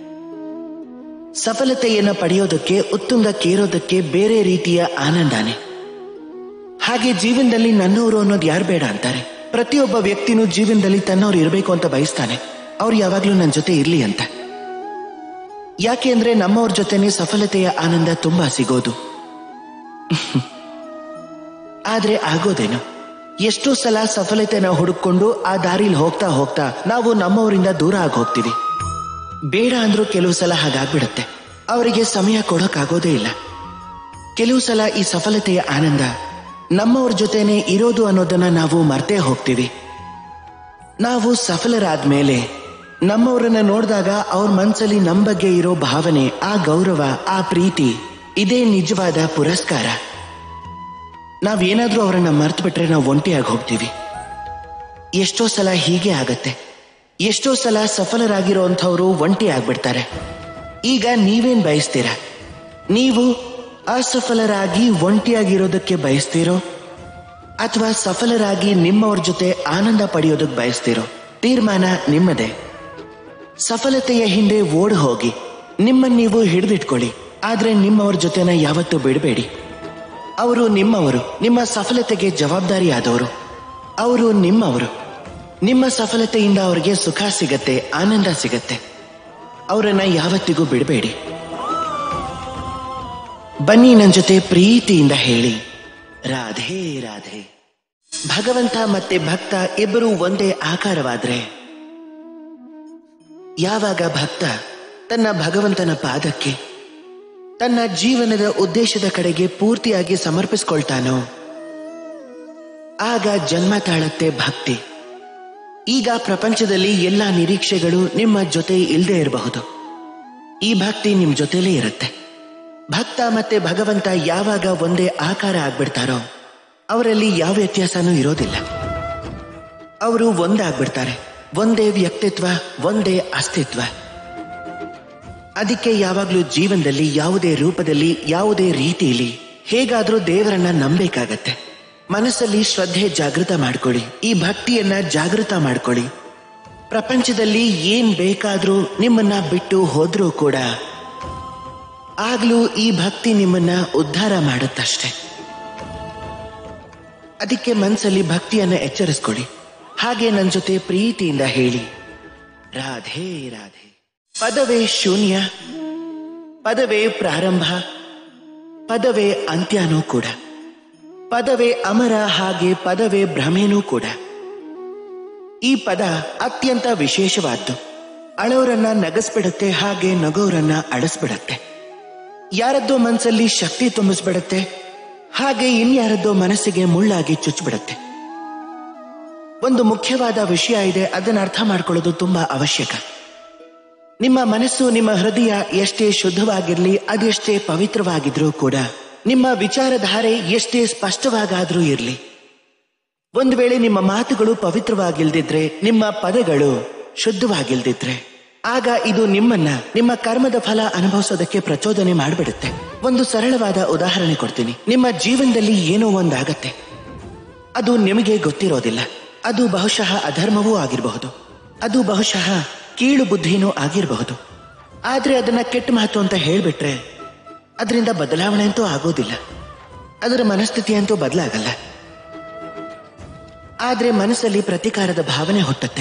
ಸಫಲತೆಯನ್ನ ಪಡೆಯೋದಕ್ಕೆ ಉತ್ತುಂಗಕ್ಕೇರೋದಕ್ಕೆ ಬೇರೆ ರೀತಿಯ ಆನಂದಾನೆ ಹಾಗೆ ಜೀವನದಲ್ಲಿ ನನ್ನವರು ಅನ್ನೋದು ಯಾರು ಬೇಡ ಅಂತಾರೆ ಪ್ರತಿಯೊಬ್ಬ ವ್ಯಕ್ತಿನೂ ಜೀವನದಲ್ಲಿ ತನ್ನವ್ರು ಇರಬೇಕು ಅಂತ ಬಯಸ್ತಾನೆ ಅವ್ರು ಯಾವಾಗ್ಲೂ ನನ್ನ ಜೊತೆ ಇರ್ಲಿ ಅಂತ ಯಾಕೆ ಅಂದ್ರೆ ನಮ್ಮವ್ರ ಜೊತೆನೆ ಸಫಲತೆಯ ಆನಂದ ತುಂಬಾ ಸಿಗೋದು ಆದ್ರೆ ಆಗೋದೇನು ಎಷ್ಟೋ ಸಲ ಸಫಲತೆನ ಹುಡುಕೊಂಡು ಆ ದಾರಿಲಿ ಹೋಗ್ತಾ ಹೋಗ್ತಾ ನಾವು ನಮ್ಮವರಿಂದ ದೂರ ಆಗಿ ಹೋಗ್ತೀವಿ ಬೇಡ ಅಂದ್ರೂ ಕೆಲವು ಸಲ ಹಾಗಾಗ್ಬಿಡುತ್ತೆ ಅವರಿಗೆ ಸಮಯ ಕೊಡೋಕ್ಕಾಗೋದೇ ಇಲ್ಲ ಕೆಲವು ಸಲ ಈ ಸಫಲತೆಯ ಆನಂದ ನಮ್ಮವ್ರ ಜೊತೆನೆ ಇರೋದು ಅನ್ನೋದನ್ನ ನಾವು ಮರ್ತೇ ಹೋಗ್ತೀವಿ ನಾವು ಸಫಲರಾದ್ಮೇಲೆ ನಮ್ಮವರನ್ನ ನೋಡಿದಾಗ ಅವ್ರ ಮನ್ಸಲ್ಲಿ ನಮ್ ಬಗ್ಗೆ ಇರೋ ಭಾವನೆ ಆ ಗೌರವ ಆ ಪ್ರೀತಿ ಇದೇ ನಿಜವಾದ ಪುರಸ್ಕಾರ ನಾವೇನಾದ್ರೂ ಅವರನ್ನ ಮರ್ತು ಬಿಟ್ರೆ ನಾವು ಒಂಟಿಯಾಗಿ ಹೋಗ್ತೀವಿ ಎಷ್ಟೋ ಸಲ ಹೀಗೆ ಆಗತ್ತೆ ಎಷ್ಟೋ ಸಲ ಸಫಲರಾಗಿರೋಂಥವ್ರು ಒಂಟಿ ಆಗ್ಬಿಡ್ತಾರೆ ಈಗ ನೀವೇನ್ ಬಯಸ್ತೀರಾ ನೀವು ಅಸಫಲರಾಗಿ ಒಂಟಿಯಾಗಿರೋದಕ್ಕೆ ಬಯಸ್ತೀರೋ ಅಥವಾ ಸಫಲರಾಗಿ ನಿಮ್ಮವ್ರ ಜೊತೆ ಆನಂದ ಪಡೆಯೋದಕ್ಕೆ ಬಯಸ್ತೀರೋ ತೀರ್ಮಾನ ನಿಮ್ಮದೇ ಸಫಲತೆಯ ಹಿಂದೆ ಓಡ್ ಹೋಗಿ ನಿಮ್ಮನ್ನ ನೀವು ಹಿಡಿದಿಟ್ಕೊಳ್ಳಿ ಆದ್ರೆ ನಿಮ್ಮವ್ರ ಜೊತೆನ ಯಾವತ್ತೂ ಬಿಡಬೇಡಿ ಅವರು ನಿಮ್ಮವರು ನಿಮ್ಮ ಸಫಲತೆಗೆ ಜವಾಬ್ದಾರಿಯಾದವರು ಅವರು ನಿಮ್ಮವರು ನಿಮ್ಮ ಸಫಲತೆಯಿಂದ ಅವರಿಗೆ ಸುಖ ಸಿಗತ್ತೆ ಆನಂದ ಸಿಗತ್ತೆ ಅವರನ್ನ ಯಾವತ್ತಿಗೂ ಬಿಡಬೇಡಿ ಬನ್ನಿ ನನ್ನ ಜೊತೆ ಪ್ರೀತಿಯಿಂದ ಹೇಳಿ ರಾಧೆ ರಾಧೆ ಭಗವಂತ ಮತ್ತೆ ಭಕ್ತ ಇಬ್ಬರು ಒಂದೇ ಆಕಾರವಾದ್ರೆ ಯಾವಾಗ ಭಕ್ತ ತನ್ನ ಭಗವಂತನ ಪಾದಕ್ಕೆ ತನ್ನ ಜೀವನದ ಉದ್ದೇಶದ ಕಡೆಗೆ ಪೂರ್ತಿಯಾಗಿ ಸಮರ್ಪಿಸ್ಕೊಳ್ತಾನೋ ಆಗ ಜನ್ಮ ತಾಳತ್ತೆ ಭಕ್ತಿ ಈಗ ಪ್ರಪಂಚದಲ್ಲಿ ಎಲ್ಲ ನಿರೀಕ್ಷೆಗಳು ನಿಮ್ಮ ಜೊತೆ ಇಲ್ಲದೆ ಇರಬಹುದು ಈ ಭಕ್ತಿ ನಿಮ್ ಜೊತೆಲೇ ಇರುತ್ತೆ ಭಕ್ತ ಮತ್ತೆ ಭಗವಂತ ಯಾವಾಗ ಒಂದೇ ಆಕಾರ ಆಗ್ಬಿಡ್ತಾರೋ ಅವರಲ್ಲಿ ಯಾವ ವ್ಯತ್ಯಾಸನೂ ಇರೋದಿಲ್ಲ ಅವರು ಒಂದಾಗ್ಬಿಡ್ತಾರೆ ಒಂದೇ ವ್ಯಕ್ತಿತ್ವ ಒಂದೇ ಅಸ್ತಿತ್ವ ಅದಕ್ಕೆ ಯಾವಾಗ್ಲೂ ಜೀವನದಲ್ಲಿ ಯಾವುದೇ ರೂಪದಲ್ಲಿ ಯಾವುದೇ ರೀತಿಯಲ್ಲಿ ಹೇಗಾದ್ರೂ ದೇವರನ್ನ ನಂಬೇಕಾಗತ್ತೆ ಮನಸ್ಸಲ್ಲಿ ಶ್ರದ್ಧೆ ಜಾಗೃತ ಮಾಡ್ಕೊಳ್ಳಿ ಈ ಭಕ್ತಿಯನ್ನ ಜಾಗೃತ ಮಾಡ್ಕೊಳ್ಳಿ ಪ್ರಪಂಚದಲ್ಲಿ ಏನ್ ಬೇಕಾದ್ರೂ ನಿಮ್ಮನ್ನ ಬಿಟ್ಟು ಹೋದ್ರೂ ಕೂಡ ಆಗ್ಲೂ ಈ ಭಕ್ತಿ ನಿಮ್ಮನ್ನ ಉದ್ಧಾರ ಮಾಡುತ್ತಷ್ಟೆ ಅದಕ್ಕೆ ಮನಸ್ಸಲ್ಲಿ ಭಕ್ತಿಯನ್ನ ಎಚ್ಚರಿಸ್ಕೊಳ್ಳಿ ಹಾಗೆ ನನ್ನ ಜೊತೆ ಪ್ರೀತಿಯಿಂದ ಹೇಳಿ ರಾಧೆ ರಾಧೆ ಪದವೇ ಶೂನ್ಯ ಪದವೇ ಪ್ರಾರಂಭ ಪದವೇ ಅಂತ್ಯನೂ ಕೂಡ ಪದವೇ ಅಮರ ಹಾಗೆ ಪದವೇ ಭ್ರಮೆನೂ ಕೂಡ ಈ ಪದ ಅತ್ಯಂತ ವಿಶೇಷವಾದ್ದು ಅಳೋರನ್ನ ನಗಸ್ಬಿಡತ್ತೆ ಹಾಗೆ ನಗೋರನ್ನ ಅಳಿಸ್ಬಿಡತ್ತೆ ಯಾರದ್ದೋ ಮನಸ್ಸಲ್ಲಿ ಶಕ್ತಿ ತುಂಬಿಸ್ಬಿಡತ್ತೆ ಹಾಗೆ ಇನ್ಯಾರದ್ದೋ ಮನಸ್ಸಿಗೆ ಮುಳ್ಳಾಗಿ ಚುಚ್ಚಿಬಿಡತ್ತೆ ಒಂದು ಮುಖ್ಯವಾದ ವಿಷಯ ಇದೆ ಅದನ್ನ ಅರ್ಥ ಮಾಡ್ಕೊಳ್ಳೋದು ತುಂಬಾ ಅವಶ್ಯಕ ನಿಮ್ಮ ಮನಸ್ಸು ನಿಮ್ಮ ಹೃದಯ ಎಷ್ಟೇ ಶುದ್ಧವಾಗಿರ್ಲಿ ಅದೆಷ್ಟೇ ಪವಿತ್ರವಾಗಿದ್ರೂ ಕೂಡ ನಿಮ್ಮ ವಿಚಾರಧಾರೆ ಎಷ್ಟೇ ಸ್ಪಷ್ಟವಾಗಾದ್ರೂ ಇರ್ಲಿ ಒಂದು ವೇಳೆ ನಿಮ್ಮ ಮಾತುಗಳು ಪವಿತ್ರವಾಗಿಲ್ದಿದ್ರೆ ನಿಮ್ಮ ಪದಗಳು ಶುದ್ಧವಾಗಿಲ್ದಿದ್ರೆ ಆಗ ಇದು ನಿಮ್ಮನ್ನ ನಿಮ್ಮ ಕರ್ಮದ ಫಲ ಅನುಭವಿಸೋದಕ್ಕೆ ಪ್ರಚೋದನೆ ಮಾಡಿಬಿಡುತ್ತೆ ಒಂದು ಸರಳವಾದ ಉದಾಹರಣೆ ಕೊಡ್ತೀನಿ ನಿಮ್ಮ ಜೀವನದಲ್ಲಿ ಏನೋ ಒಂದಾಗತ್ತೆ ಅದು ನಿಮಗೆ ಗೊತ್ತಿರೋದಿಲ್ಲ ಅದು ಬಹುಶಃ ಅಧರ್ಮವೂ ಆಗಿರಬಹುದು ಅದು ಬಹುಶಃ ಕೀಳು ಬುದ್ಧಿನೂ ಆಗಿರಬಹುದು ಆದ್ರೆ ಅದನ್ನ ಕೆಟ್ಟ ಮಾತು ಅಂತ ಹೇಳ್ಬಿಟ್ರೆ ಅದರಿಂದ ಬದಲಾವಣೆ ಅಂತೂ ಆಗೋದಿಲ್ಲ ಅದರ ಮನಸ್ಥಿತಿ ಅಂತೂ ಬದಲಾಗಲ್ಲ ಆದ್ರೆ ಮನಸ್ಸಲ್ಲಿ ಪ್ರತಿಕಾರದ ಭಾವನೆ ಹುಟ್ಟುತ್ತೆ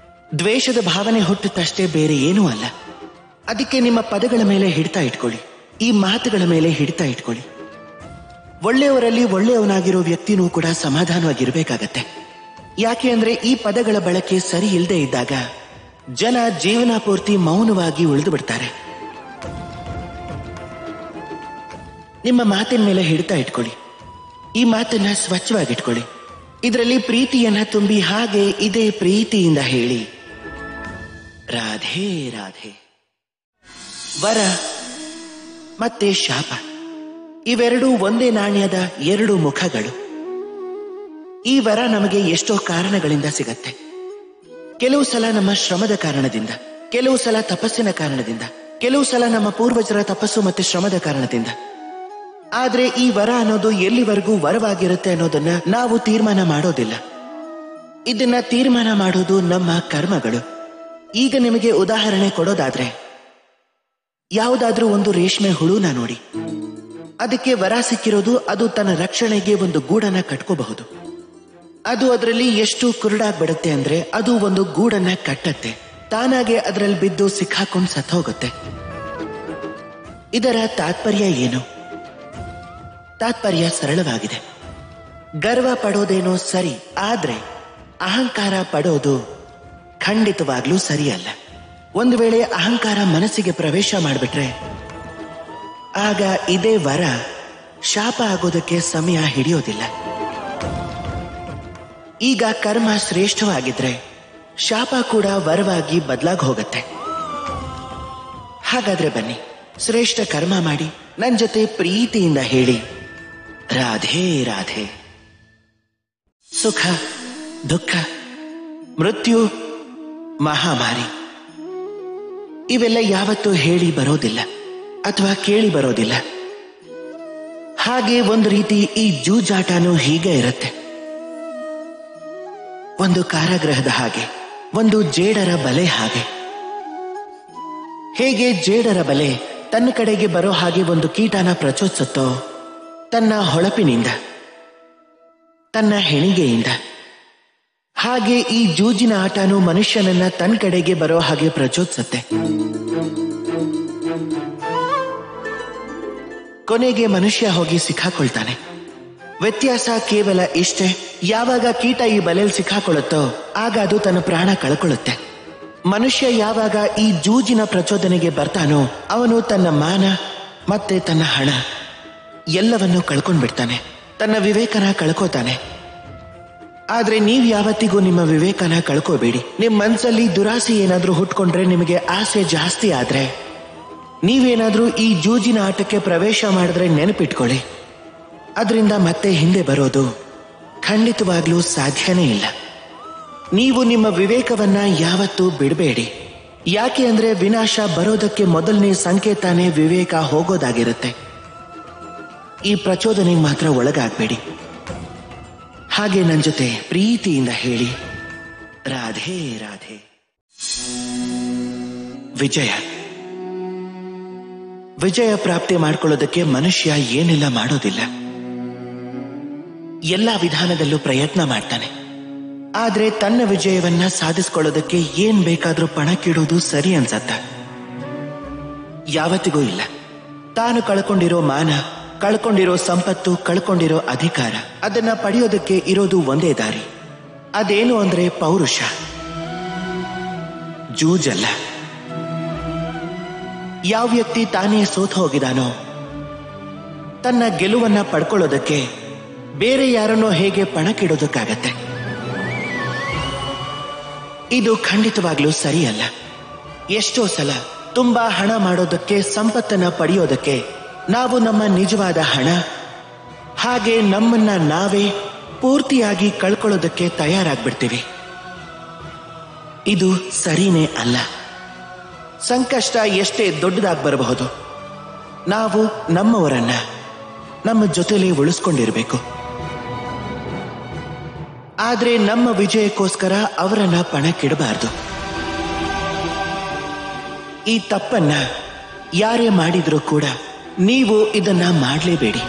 ದ್ವೇಷದ ಭಾವನೆ ಹುಟ್ಟುತ್ತಷ್ಟೇ ಬೇರೆ ಏನೂ ಅಲ್ಲ ಅದಕ್ಕೆ ನಿಮ್ಮ ಪದಗಳ ಮೇಲೆ ಹಿಡ್ತಾ ಇಟ್ಕೊಳ್ಳಿ ಈ ಮಾತುಗಳ ಮೇಲೆ ಹಿಡಿತಾ ಇಟ್ಕೊಳ್ಳಿ ಒಳ್ಳೆಯವರಲ್ಲಿ ಒಳ್ಳೆಯವನಾಗಿರೋ ವ್ಯಕ್ತಿನೂ ಕೂಡ ಸಮಾಧಾನವಾಗಿರ್ಬೇಕಾಗತ್ತೆ ಯಾಕೆ ಅಂದ್ರೆ ಈ ಪದಗಳ ಬಳಕೆ ಸರಿ ಇಲ್ಲದೆ ಇದ್ದಾಗ ಜನ ಜೀವನ ಪೂರ್ತಿ ಮೌನವಾಗಿ ಉಳಿದು ಬಿಡ್ತಾರೆ ನಿಮ್ಮ ಮಾತಿನ ಮೇಲೆ ಹಿಡಿತಾ ಇಟ್ಕೊಳ್ಳಿ ಈ ಮಾತನ್ನ ಸ್ವಚ್ಛವಾಗಿಟ್ಕೊಳ್ಳಿ ಇದರಲ್ಲಿ ಪ್ರೀತಿಯನ್ನ ತುಂಬಿ ಹಾಗೆ ಇದೇ ಪ್ರೀತಿಯಿಂದ ಹೇಳಿ ರಾಧೆ ರಾಧೆ ವರ ಮತ್ತೆ ಶಾಪ ಇವೆರಡೂ ಒಂದೇ ನಾಣ್ಯದ ಎರಡು ಮುಖಗಳು ಈ ವರ ನಮಗೆ ಎಷ್ಟೋ ಕಾರಣಗಳಿಂದ ಸಿಗತ್ತೆ ಕೆಲವು ಸಲ ನಮ್ಮ ಶ್ರಮದ ಕಾರಣದಿಂದ ಕೆಲವು ಸಲ ತಪಸ್ಸಿನ ಕಾರಣದಿಂದ ಕೆಲವು ಸಲ ನಮ್ಮ ಪೂರ್ವಜರ ತಪಸ್ಸು ಮತ್ತೆ ಶ್ರಮದ ಕಾರಣದಿಂದ ಆದ್ರೆ ಈ ವರ ಅನ್ನೋದು ಎಲ್ಲಿವರೆಗೂ ವರವಾಗಿರುತ್ತೆ ಅನ್ನೋದನ್ನ ನಾವು ತೀರ್ಮಾನ ಮಾಡೋದಿಲ್ಲ ಇದನ್ನ ತೀರ್ಮಾನ ಮಾಡೋದು ನಮ್ಮ ಕರ್ಮಗಳು ಈಗ ನಿಮಗೆ ಉದಾಹರಣೆ ಕೊಡೋದಾದ್ರೆ ಯಾವುದಾದ್ರೂ ಒಂದು ರೇಷ್ಮೆ ಹುಳುನ ನೋಡಿ ಅದಕ್ಕೆ ವರ ಸಿಕ್ಕಿರೋದು ಅದು ತನ್ನ ರಕ್ಷಣೆಗೆ ಒಂದು ಗೂಡನ್ನ ಕಟ್ಕೋಬಹುದು ಅದು ಅದರಲ್ಲಿ ಎಷ್ಟು ಕುರುಡಾಗ್ಬಿಡುತ್ತೆ ಅಂದ್ರೆ ಅದು ಒಂದು ಗೂಡನ್ನ ಕಟ್ಟತ್ತೆ ತಾನಾಗೆ ಅದರಲ್ಲಿ ಬಿದ್ದು ಸಿಕ್ಕಾಕೊಂಡು ಸತ್ತೋಗುತ್ತೆ ಇದರ ತಾತ್ಪರ್ಯ ಏನು ತಾತ್ಪರ್ಯ ಸರಳವಾಗಿದೆ ಗರ್ವ ಪಡೋದೇನೋ ಸರಿ ಆದ್ರೆ ಅಹಂಕಾರ ಪಡೋದು ಖಂಡಿತವಾಗ್ಲೂ ಸರಿಯಲ್ಲ ಒಂದು ವೇಳೆ ಅಹಂಕಾರ ಮನಸ್ಸಿಗೆ ಪ್ರವೇಶ ಮಾಡಿಬಿಟ್ರೆ ಆಗ ಇದೇ ವರ ಶಾಪ ಆಗೋದಕ್ಕೆ ಸಮಯ ಹಿಡಿಯೋದಿಲ್ಲ ಈಗ ಕರ್ಮ ಶ್ರೇಷ್ಠವಾಗಿದ್ರೆ ಶಾಪ ಕೂಡ ವರವಾಗಿ ಬದಲಾಗಿ ಹೋಗತ್ತೆ ಹಾಗಾದ್ರೆ ಬನ್ನಿ ಶ್ರೇಷ್ಠ ಕರ್ಮ ಮಾಡಿ ನನ್ ಜೊತೆ ಪ್ರೀತಿಯಿಂದ ಹೇಳಿ ರಾಧೆ ರಾಧೆ ಸುಖ ದುಃಖ ಮೃತ್ಯು ಮಹಾಮಾರಿ ಇವೆಲ್ಲ ಯಾವತ್ತೂ ಹೇಳಿ ಬರೋದಿಲ್ಲ ಅಥವಾ ಕೇಳಿ ಬರೋದಿಲ್ಲ ಹಾಗೆ ಒಂದು ರೀತಿ ಈ ಜೂಜಾಟನೂ ಹೀಗೆ ಇರುತ್ತೆ ಒಂದು ಕಾರಾಗೃಹದ ಹಾಗೆ ಒಂದು ಜೇಡರ ಬಲೆ ಹಾಗೆ ಹೇಗೆ ಜೇಡರ ಬಲೆ ತನ್ನ ಕಡೆಗೆ ಬರೋ ಹಾಗೆ ಒಂದು ಕೀಟನ ಪ್ರಚೋದಿಸುತ್ತೋ ತನ್ನ ಹೊಳಪಿನಿಂದ ತನ್ನ ಹೆಣಿಗೆಯಿಂದ ಹಾಗೆ ಈ ಜೂಜಿನ ಆಟನೂ ಮನುಷ್ಯನನ್ನ ತನ್ನ ಕಡೆಗೆ ಬರೋ ಹಾಗೆ ಪ್ರಚೋದಿಸುತ್ತೆ ಕೊನೆಗೆ ಮನುಷ್ಯ ಹೋಗಿ ಸಿಕ್ಕಾಕೊಳ್ತಾನೆ ವ್ಯತ್ಯಾಸ ಕೇವಲ ಇಷ್ಟೇ ಯಾವಾಗ ಕೀಟ ಈ ಬಲೆಯಲ್ಲಿ ಸಿಕ್ಕಾಕೊಳ್ಳುತ್ತೋ ಆಗ ಅದು ತನ್ನ ಪ್ರಾಣ ಕಳ್ಕೊಳ್ಳುತ್ತೆ ಮನುಷ್ಯ ಯಾವಾಗ ಈ ಜೂಜಿನ ಪ್ರಚೋದನೆಗೆ ಬರ್ತಾನೋ ಅವನು ತನ್ನ ಮಾನ ಮತ್ತೆ ತನ್ನ ಹಣ ಎಲ್ಲವನ್ನೂ ಕಳ್ಕೊಂಡ್ಬಿಡ್ತಾನೆ ತನ್ನ ವಿವೇಕನ ಕಳ್ಕೋತಾನೆ ಆದ್ರೆ ನೀವ್ ಯಾವತ್ತಿಗೂ ನಿಮ್ಮ ವಿವೇಕನ ಕಳ್ಕೋಬೇಡಿ ನಿಮ್ ಮನ್ಸಲ್ಲಿ ದುರಾಸೆ ಏನಾದ್ರೂ ಹುಟ್ಕೊಂಡ್ರೆ ನಿಮಗೆ ಆಸೆ ಜಾಸ್ತಿ ಆದ್ರೆ ನೀವೇನಾದ್ರೂ ಈ ಜೂಜಿನ ಆಟಕ್ಕೆ ಪ್ರವೇಶ ಮಾಡಿದ್ರೆ ನೆನಪಿಟ್ಕೊಳ್ಳಿ ಅದರಿಂದ ಮತ್ತೆ ಹಿಂದೆ ಬರೋದು ಖಂಡಿತವಾಗ್ಲೂ ಸಾಧ್ಯನೇ ಇಲ್ಲ ನೀವು ನಿಮ್ಮ ವಿವೇಕವನ್ನ ಯಾವತ್ತೂ ಬಿಡಬೇಡಿ ಯಾಕೆ ಅಂದ್ರೆ ವಿನಾಶ ಬರೋದಕ್ಕೆ ಮೊದಲನೇ ಸಂಕೇತಾನೇ ವಿವೇಕ ಹೋಗೋದಾಗಿರುತ್ತೆ ಈ ಪ್ರಚೋದನೆಗೆ ಮಾತ್ರ ಒಳಗಾಗಬೇಡಿ ಹಾಗೆ ನನ್ನ ಜೊತೆ ಪ್ರೀತಿಯಿಂದ ಹೇಳಿ ರಾಧೆ ರಾಧೆ ವಿಜಯ ವಿಜಯ ಪ್ರಾಪ್ತಿ ಮಾಡ್ಕೊಳ್ಳೋದಕ್ಕೆ ಮನುಷ್ಯ ಏನೆಲ್ಲ ಮಾಡೋದಿಲ್ಲ ಎಲ್ಲ ವಿಧಾನದಲ್ಲೂ ಪ್ರಯತ್ನ ಮಾಡ್ತಾನೆ ಆದ್ರೆ ತನ್ನ ವಿಜಯವನ್ನ ಸಾಧಿಸ್ಕೊಳ್ಳೋದಕ್ಕೆ ಏನ್ ಬೇಕಾದ್ರೂ ಪಣಕ್ಕಿಡೋದು ಸರಿ ಅನ್ಸತ್ತ ಯಾವತ್ತಿಗೂ ಇಲ್ಲ ತಾನು ಕಳ್ಕೊಂಡಿರೋ ಮಾನ ಕಳ್ಕೊಂಡಿರೋ ಸಂಪತ್ತು ಕಳ್ಕೊಂಡಿರೋ ಅಧಿಕಾರ ಅದನ್ನ ಪಡೆಯೋದಕ್ಕೆ ಇರೋದು ಒಂದೇ ದಾರಿ ಅದೇನು ಅಂದ್ರೆ ಪೌರುಷ ಜೂಜಲ್ಲ ಯಾವ ವ್ಯಕ್ತಿ ತಾನೇ ಸೋತ್ ಹೋಗಿದಾನೋ ತನ್ನ ಗೆಲುವನ್ನ ಪಡ್ಕೊಳ್ಳೋದಕ್ಕೆ ಬೇರೆ ಯಾರನ್ನೋ ಹೇಗೆ ಪಣಕ್ಕಿಡೋದಕ್ಕಾಗತ್ತೆ ಇದು ಖಂಡಿತವಾಗ್ಲೂ ಸರಿಯಲ್ಲ ಎಷ್ಟೋ ಸಲ ತುಂಬಾ ಹಣ ಮಾಡೋದಕ್ಕೆ ಸಂಪತ್ತನ್ನ ಪಡೆಯೋದಕ್ಕೆ ನಾವು ನಮ್ಮ ನಿಜವಾದ ಹಣ ಹಾಗೆ ನಮ್ಮನ್ನ ನಾವೇ ಪೂರ್ತಿಯಾಗಿ ಕಳ್ಕೊಳ್ಳೋದಕ್ಕೆ ತಯಾರಾಗ್ಬಿಡ್ತೀವಿ ಇದು ಸರಿನೇ ಅಲ್ಲ ಸಂಕಷ್ಟ ಎಷ್ಟೇ ದೊಡ್ಡದಾಗಿ ಬರಬಹುದು ನಾವು ನಮ್ಮವರನ್ನ ನಮ್ಮ ಜೊತೆಲೇ ಉಳಿಸ್ಕೊಂಡಿರ್ಬೇಕು ಆದ್ರೆ ನಮ್ಮ ವಿಜಯಕ್ಕೋಸ್ಕರ ಅವರನ್ನ ಪಣಕ್ಕಿಡಬಾರ್ದು ಈ ತಪ್ಪನ್ನ ಯಾರೇ ಮಾಡಿದ್ರೂ ಕೂಡ ನೀವು ಇದನ್ನ ಮಾಡಲೇಬೇಡಿ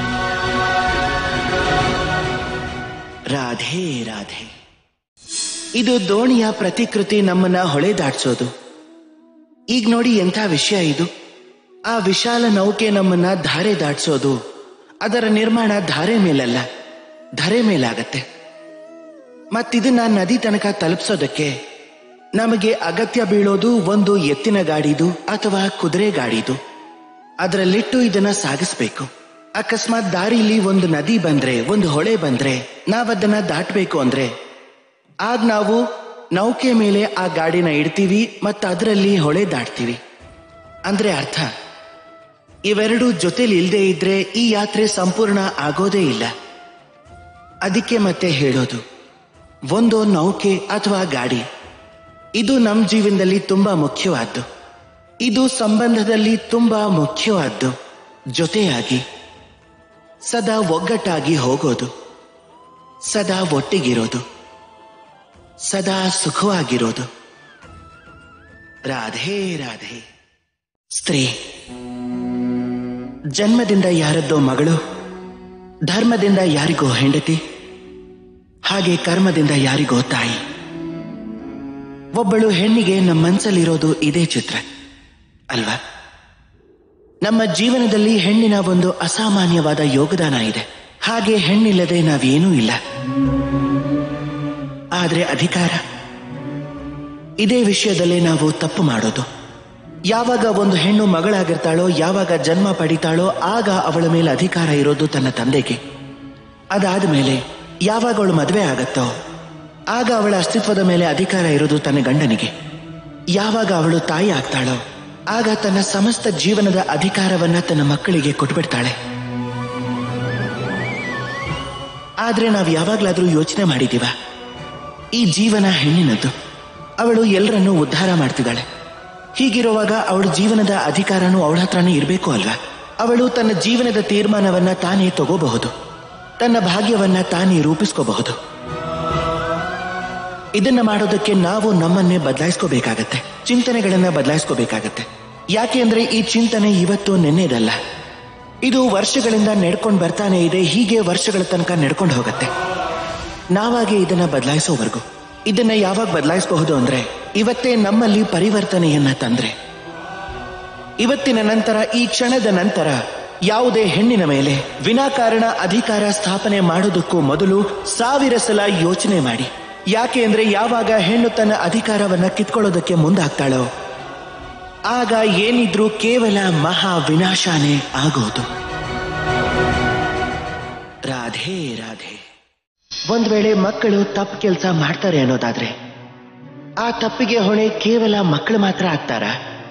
ರಾಧೆ ರಾಧೆ ಇದು ದೋಣಿಯ ಪ್ರತಿಕೃತಿ ನಮ್ಮನ್ನ ಹೊಳೆ ದಾಟ್ಸೋದು ಈಗ ನೋಡಿ ಎಂಥ ವಿಷಯ ಇದು ಆ ವಿಶಾಲ ನೌಕೆ ನಮ್ಮನ್ನ ಧಾರೆ ದಾಟಿಸೋದು ಅದರ ನಿರ್ಮಾಣ ಧಾರೆ ಮೇಲಲ್ಲ ಧರೆ ಮೇಲಾಗತ್ತೆ ಮತ್ತಿದನ್ನ ನದಿ ತನಕ ತಲುಪಿಸೋದಕ್ಕೆ ನಮಗೆ ಅಗತ್ಯ ಬೀಳೋದು ಒಂದು ಎತ್ತಿನ ಗಾಡಿದು ಅಥವಾ ಕುದುರೆ ಗಾಡಿದು ಅದರಲ್ಲಿಟ್ಟು ಇದನ್ನ ಸಾಗಿಸ್ಬೇಕು ಅಕಸ್ಮಾತ್ ದಾರಿಲಿ ಒಂದು ನದಿ ಬಂದ್ರೆ ಒಂದು ಹೊಳೆ ಬಂದ್ರೆ ನಾವದನ್ನ ದಾಟಬೇಕು ಅಂದ್ರೆ ಆಗ ನಾವು ನೌಕೆ ಮೇಲೆ ಆ ಗಾಡಿನ ಇಡ್ತೀವಿ ಮತ್ತು ಅದರಲ್ಲಿ ಹೊಳೆ ದಾಟ್ತೀವಿ ಅಂದ್ರೆ ಅರ್ಥ ಇವೆರಡು ಜೊತೆಲಿ ಇಲ್ಲದೆ ಇದ್ರೆ ಈ ಯಾತ್ರೆ ಸಂಪೂರ್ಣ ಆಗೋದೇ ಇಲ್ಲ ಅದಕ್ಕೆ ಮತ್ತೆ ಹೇಳೋದು ಒಂದು ನೌಕೆ ಅಥವಾ ಗಾಡಿ ಇದು ನಮ್ಮ ಜೀವನದಲ್ಲಿ ತುಂಬಾ ಮುಖ್ಯವಾದ್ದು ಇದು ಸಂಬಂಧದಲ್ಲಿ ತುಂಬಾ ಮುಖ್ಯವಾದ್ದು ಜೊತೆಯಾಗಿ ಸದಾ ಒಗ್ಗಟ್ಟಾಗಿ ಹೋಗೋದು ಸದಾ ಒಟ್ಟಿಗಿರೋದು ಸದಾ ಸುಖವಾಗಿರೋದು ರಾಧೆ ರಾಧೆ ಸ್ತ್ರೀ ಜನ್ಮದಿಂದ ಯಾರದ್ದೋ ಮಗಳು ಧರ್ಮದಿಂದ ಯಾರಿಗೋ ಹೆಂಡತಿ ಹಾಗೆ ಕರ್ಮದಿಂದ ಯಾರಿಗೋ ತಾಯಿ ಒಬ್ಬಳು ಹೆಣ್ಣಿಗೆ ನಮ್ಮ ಮನಸ್ಸಲ್ಲಿರೋದು ಇದೇ ಚಿತ್ರ ಅಲ್ವಾ ನಮ್ಮ ಜೀವನದಲ್ಲಿ ಹೆಣ್ಣಿನ ಒಂದು ಅಸಾಮಾನ್ಯವಾದ ಯೋಗದಾನ ಇದೆ ಹಾಗೆ ಹೆಣ್ಣಿಲ್ಲದೆ ನಾವೇನೂ ಇಲ್ಲ ಆದ್ರೆ ಅಧಿಕಾರ ಇದೇ ವಿಷಯದಲ್ಲೇ ನಾವು ತಪ್ಪು ಮಾಡೋದು ಯಾವಾಗ ಒಂದು ಹೆಣ್ಣು ಮಗಳಾಗಿರ್ತಾಳೋ ಯಾವಾಗ ಜನ್ಮ ಪಡಿತಾಳೋ ಆಗ ಅವಳ ಮೇಲೆ ಅಧಿಕಾರ ಇರೋದು ತನ್ನ ತಂದೆಗೆ ಅದಾದ ಮೇಲೆ ಯಾವಾಗ ಅವಳು ಮದುವೆ ಆಗತ್ತೋ ಆಗ ಅವಳ ಅಸ್ತಿತ್ವದ ಮೇಲೆ ಅಧಿಕಾರ ಇರೋದು ತನ್ನ ಗಂಡನಿಗೆ ಯಾವಾಗ ಅವಳು ತಾಯಿ ಆಗ್ತಾಳೋ ಆಗ ತನ್ನ ಸಮಸ್ತ ಜೀವನದ ಅಧಿಕಾರವನ್ನ ತನ್ನ ಮಕ್ಕಳಿಗೆ ಕೊಟ್ಬಿಡ್ತಾಳೆ ಆದ್ರೆ ನಾವು ಯಾವಾಗ್ಲಾದ್ರೂ ಯೋಚನೆ ಮಾಡಿದೀವ ಈ ಜೀವನ ಹೆಣ್ಣಿನದ್ದು ಅವಳು ಎಲ್ಲರನ್ನೂ ಉದ್ಧಾರ ಮಾಡ್ತಿದ್ದಾಳೆ ಹೀಗಿರುವಾಗ ಅವಳ ಜೀವನದ ಅಧಿಕಾರನೂ ಅವಳ ಹತ್ರನೇ ಇರಬೇಕು ಅಲ್ವಾ ಅವಳು ತನ್ನ ಜೀವನದ ತೀರ್ಮಾನವನ್ನ ತಾನೇ ತಗೋಬಹುದು ತನ್ನ ಭಾಗ್ಯವನ್ನ ತಾನೇ ರೂಪಿಸ್ಕೋಬಹುದು ಇದನ್ನ ಮಾಡೋದಕ್ಕೆ ನಾವು ನಮ್ಮನ್ನೇ ಬದಲಾಯಿಸ್ಕೋಬೇಕಾಗತ್ತೆ ಚಿಂತನೆಗಳನ್ನ ಬದಲಾಯಿಸ್ಕೋಬೇಕಾಗತ್ತೆ ಯಾಕೆ ಅಂದ್ರೆ ಈ ಚಿಂತನೆ ಇವತ್ತು ನೆನ್ನೆದಲ್ಲ ಇದು ವರ್ಷಗಳಿಂದ ನಡ್ಕೊಂಡು ಬರ್ತಾನೆ ಇದೆ ಹೀಗೆ ವರ್ಷಗಳ ತನಕ ನಡ್ಕೊಂಡು ಹೋಗತ್ತೆ ನಾವಾಗೆ ಇದನ್ನ ಬದಲಾಯಿಸೋವರೆಗೂ ಇದನ್ನ ಯಾವಾಗ ಬದಲಾಯಿಸಬಹುದು ಅಂದ್ರೆ ಇವತ್ತೇ ನಮ್ಮಲ್ಲಿ ಪರಿವರ್ತನೆಯನ್ನ ತಂದ್ರೆ ಇವತ್ತಿನ ನಂತರ ಈ ಕ್ಷಣದ ನಂತರ ಯಾವುದೇ ಹೆಣ್ಣಿನ ಮೇಲೆ ವಿನಾಕಾರಣ ಅಧಿಕಾರ ಸ್ಥಾಪನೆ ಮಾಡೋದಕ್ಕೂ ಮೊದಲು ಸಾವಿರ ಸಲ ಯೋಚನೆ ಮಾಡಿ ಯಾಕೆ ಅಂದ್ರೆ ಯಾವಾಗ ಹೆಣ್ಣು ತನ್ನ ಅಧಿಕಾರವನ್ನ ಕಿತ್ಕೊಳ್ಳೋದಕ್ಕೆ ಮುಂದಾಗ್ತಾಳೋ ಆಗ ಏನಿದ್ರೂ ಕೇವಲ ಮಹಾ ವಿನಾಶಾನೇ ಆಗೋದು ರಾಧೆ ರಾಧೆ ಒಂದ್ ವೇಳೆ ಮಕ್ಕಳು ತಪ್ಪು ಕೆಲಸ ಮಾಡ್ತಾರೆ ಅನ್ನೋದಾದ್ರೆ ಆ ತಪ್ಪಿಗೆ ಹೊಣೆ ಕೇವಲ ಮಕ್ಕಳು ಮಾತ್ರ ಆಗ್ತಾರ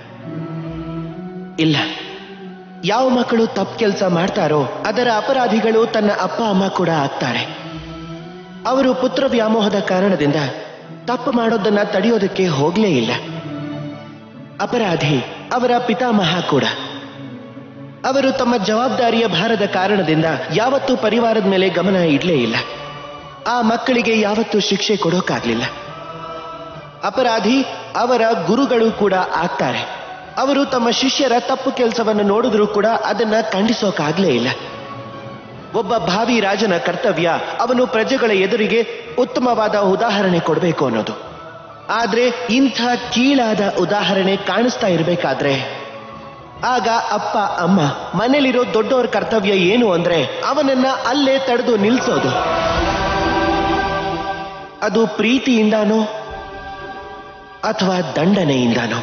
ಇಲ್ಲ ಯಾವ ಮಕ್ಕಳು ತಪ್ಪು ಕೆಲಸ ಮಾಡ್ತಾರೋ ಅದರ ಅಪರಾಧಿಗಳು ತನ್ನ ಅಪ್ಪ ಅಮ್ಮ ಕೂಡ ಆಗ್ತಾರೆ ಅವರು ಪುತ್ರ ವ್ಯಾಮೋಹದ ಕಾರಣದಿಂದ ತಪ್ಪು ಮಾಡೋದನ್ನ ತಡೆಯೋದಕ್ಕೆ ಹೋಗ್ಲೇ ಇಲ್ಲ ಅಪರಾಧಿ ಅವರ ಪಿತಾಮಹ ಕೂಡ ಅವರು ತಮ್ಮ ಜವಾಬ್ದಾರಿಯ ಭಾರದ ಕಾರಣದಿಂದ ಯಾವತ್ತೂ ಪರಿವಾರದ ಮೇಲೆ ಗಮನ ಇಡ್ಲೇ ಇಲ್ಲ ಆ ಮಕ್ಕಳಿಗೆ ಯಾವತ್ತೂ ಶಿಕ್ಷೆ ಕೊಡೋಕ್ಕಾಗ್ಲಿಲ್ಲ ಅಪರಾಧಿ ಅವರ ಗುರುಗಳು ಕೂಡ ಆಗ್ತಾರೆ ಅವರು ತಮ್ಮ ಶಿಷ್ಯರ ತಪ್ಪು ಕೆಲಸವನ್ನು ನೋಡಿದ್ರೂ ಕೂಡ ಅದನ್ನ ಖಂಡಿಸೋಕಾಗ್ಲೇ ಇಲ್ಲ ಒಬ್ಬ ಭಾವಿ ರಾಜನ ಕರ್ತವ್ಯ ಅವನು ಪ್ರಜೆಗಳ ಎದುರಿಗೆ ಉತ್ತಮವಾದ ಉದಾಹರಣೆ ಕೊಡಬೇಕು ಅನ್ನೋದು ಆದ್ರೆ ಇಂಥ ಕೀಳಾದ ಉದಾಹರಣೆ ಕಾಣಿಸ್ತಾ ಇರಬೇಕಾದ್ರೆ ಆಗ ಅಪ್ಪ ಅಮ್ಮ ಮನೇಲಿರೋ ದೊಡ್ಡವರ ಕರ್ತವ್ಯ ಏನು ಅಂದ್ರೆ ಅವನನ್ನ ಅಲ್ಲೇ ತಡೆದು ನಿಲ್ಸೋದು ಅದು ಪ್ರೀತಿಯಿಂದಾನೋ ಅಥವಾ ದಂಡನೆಯಿಂದಾನೋ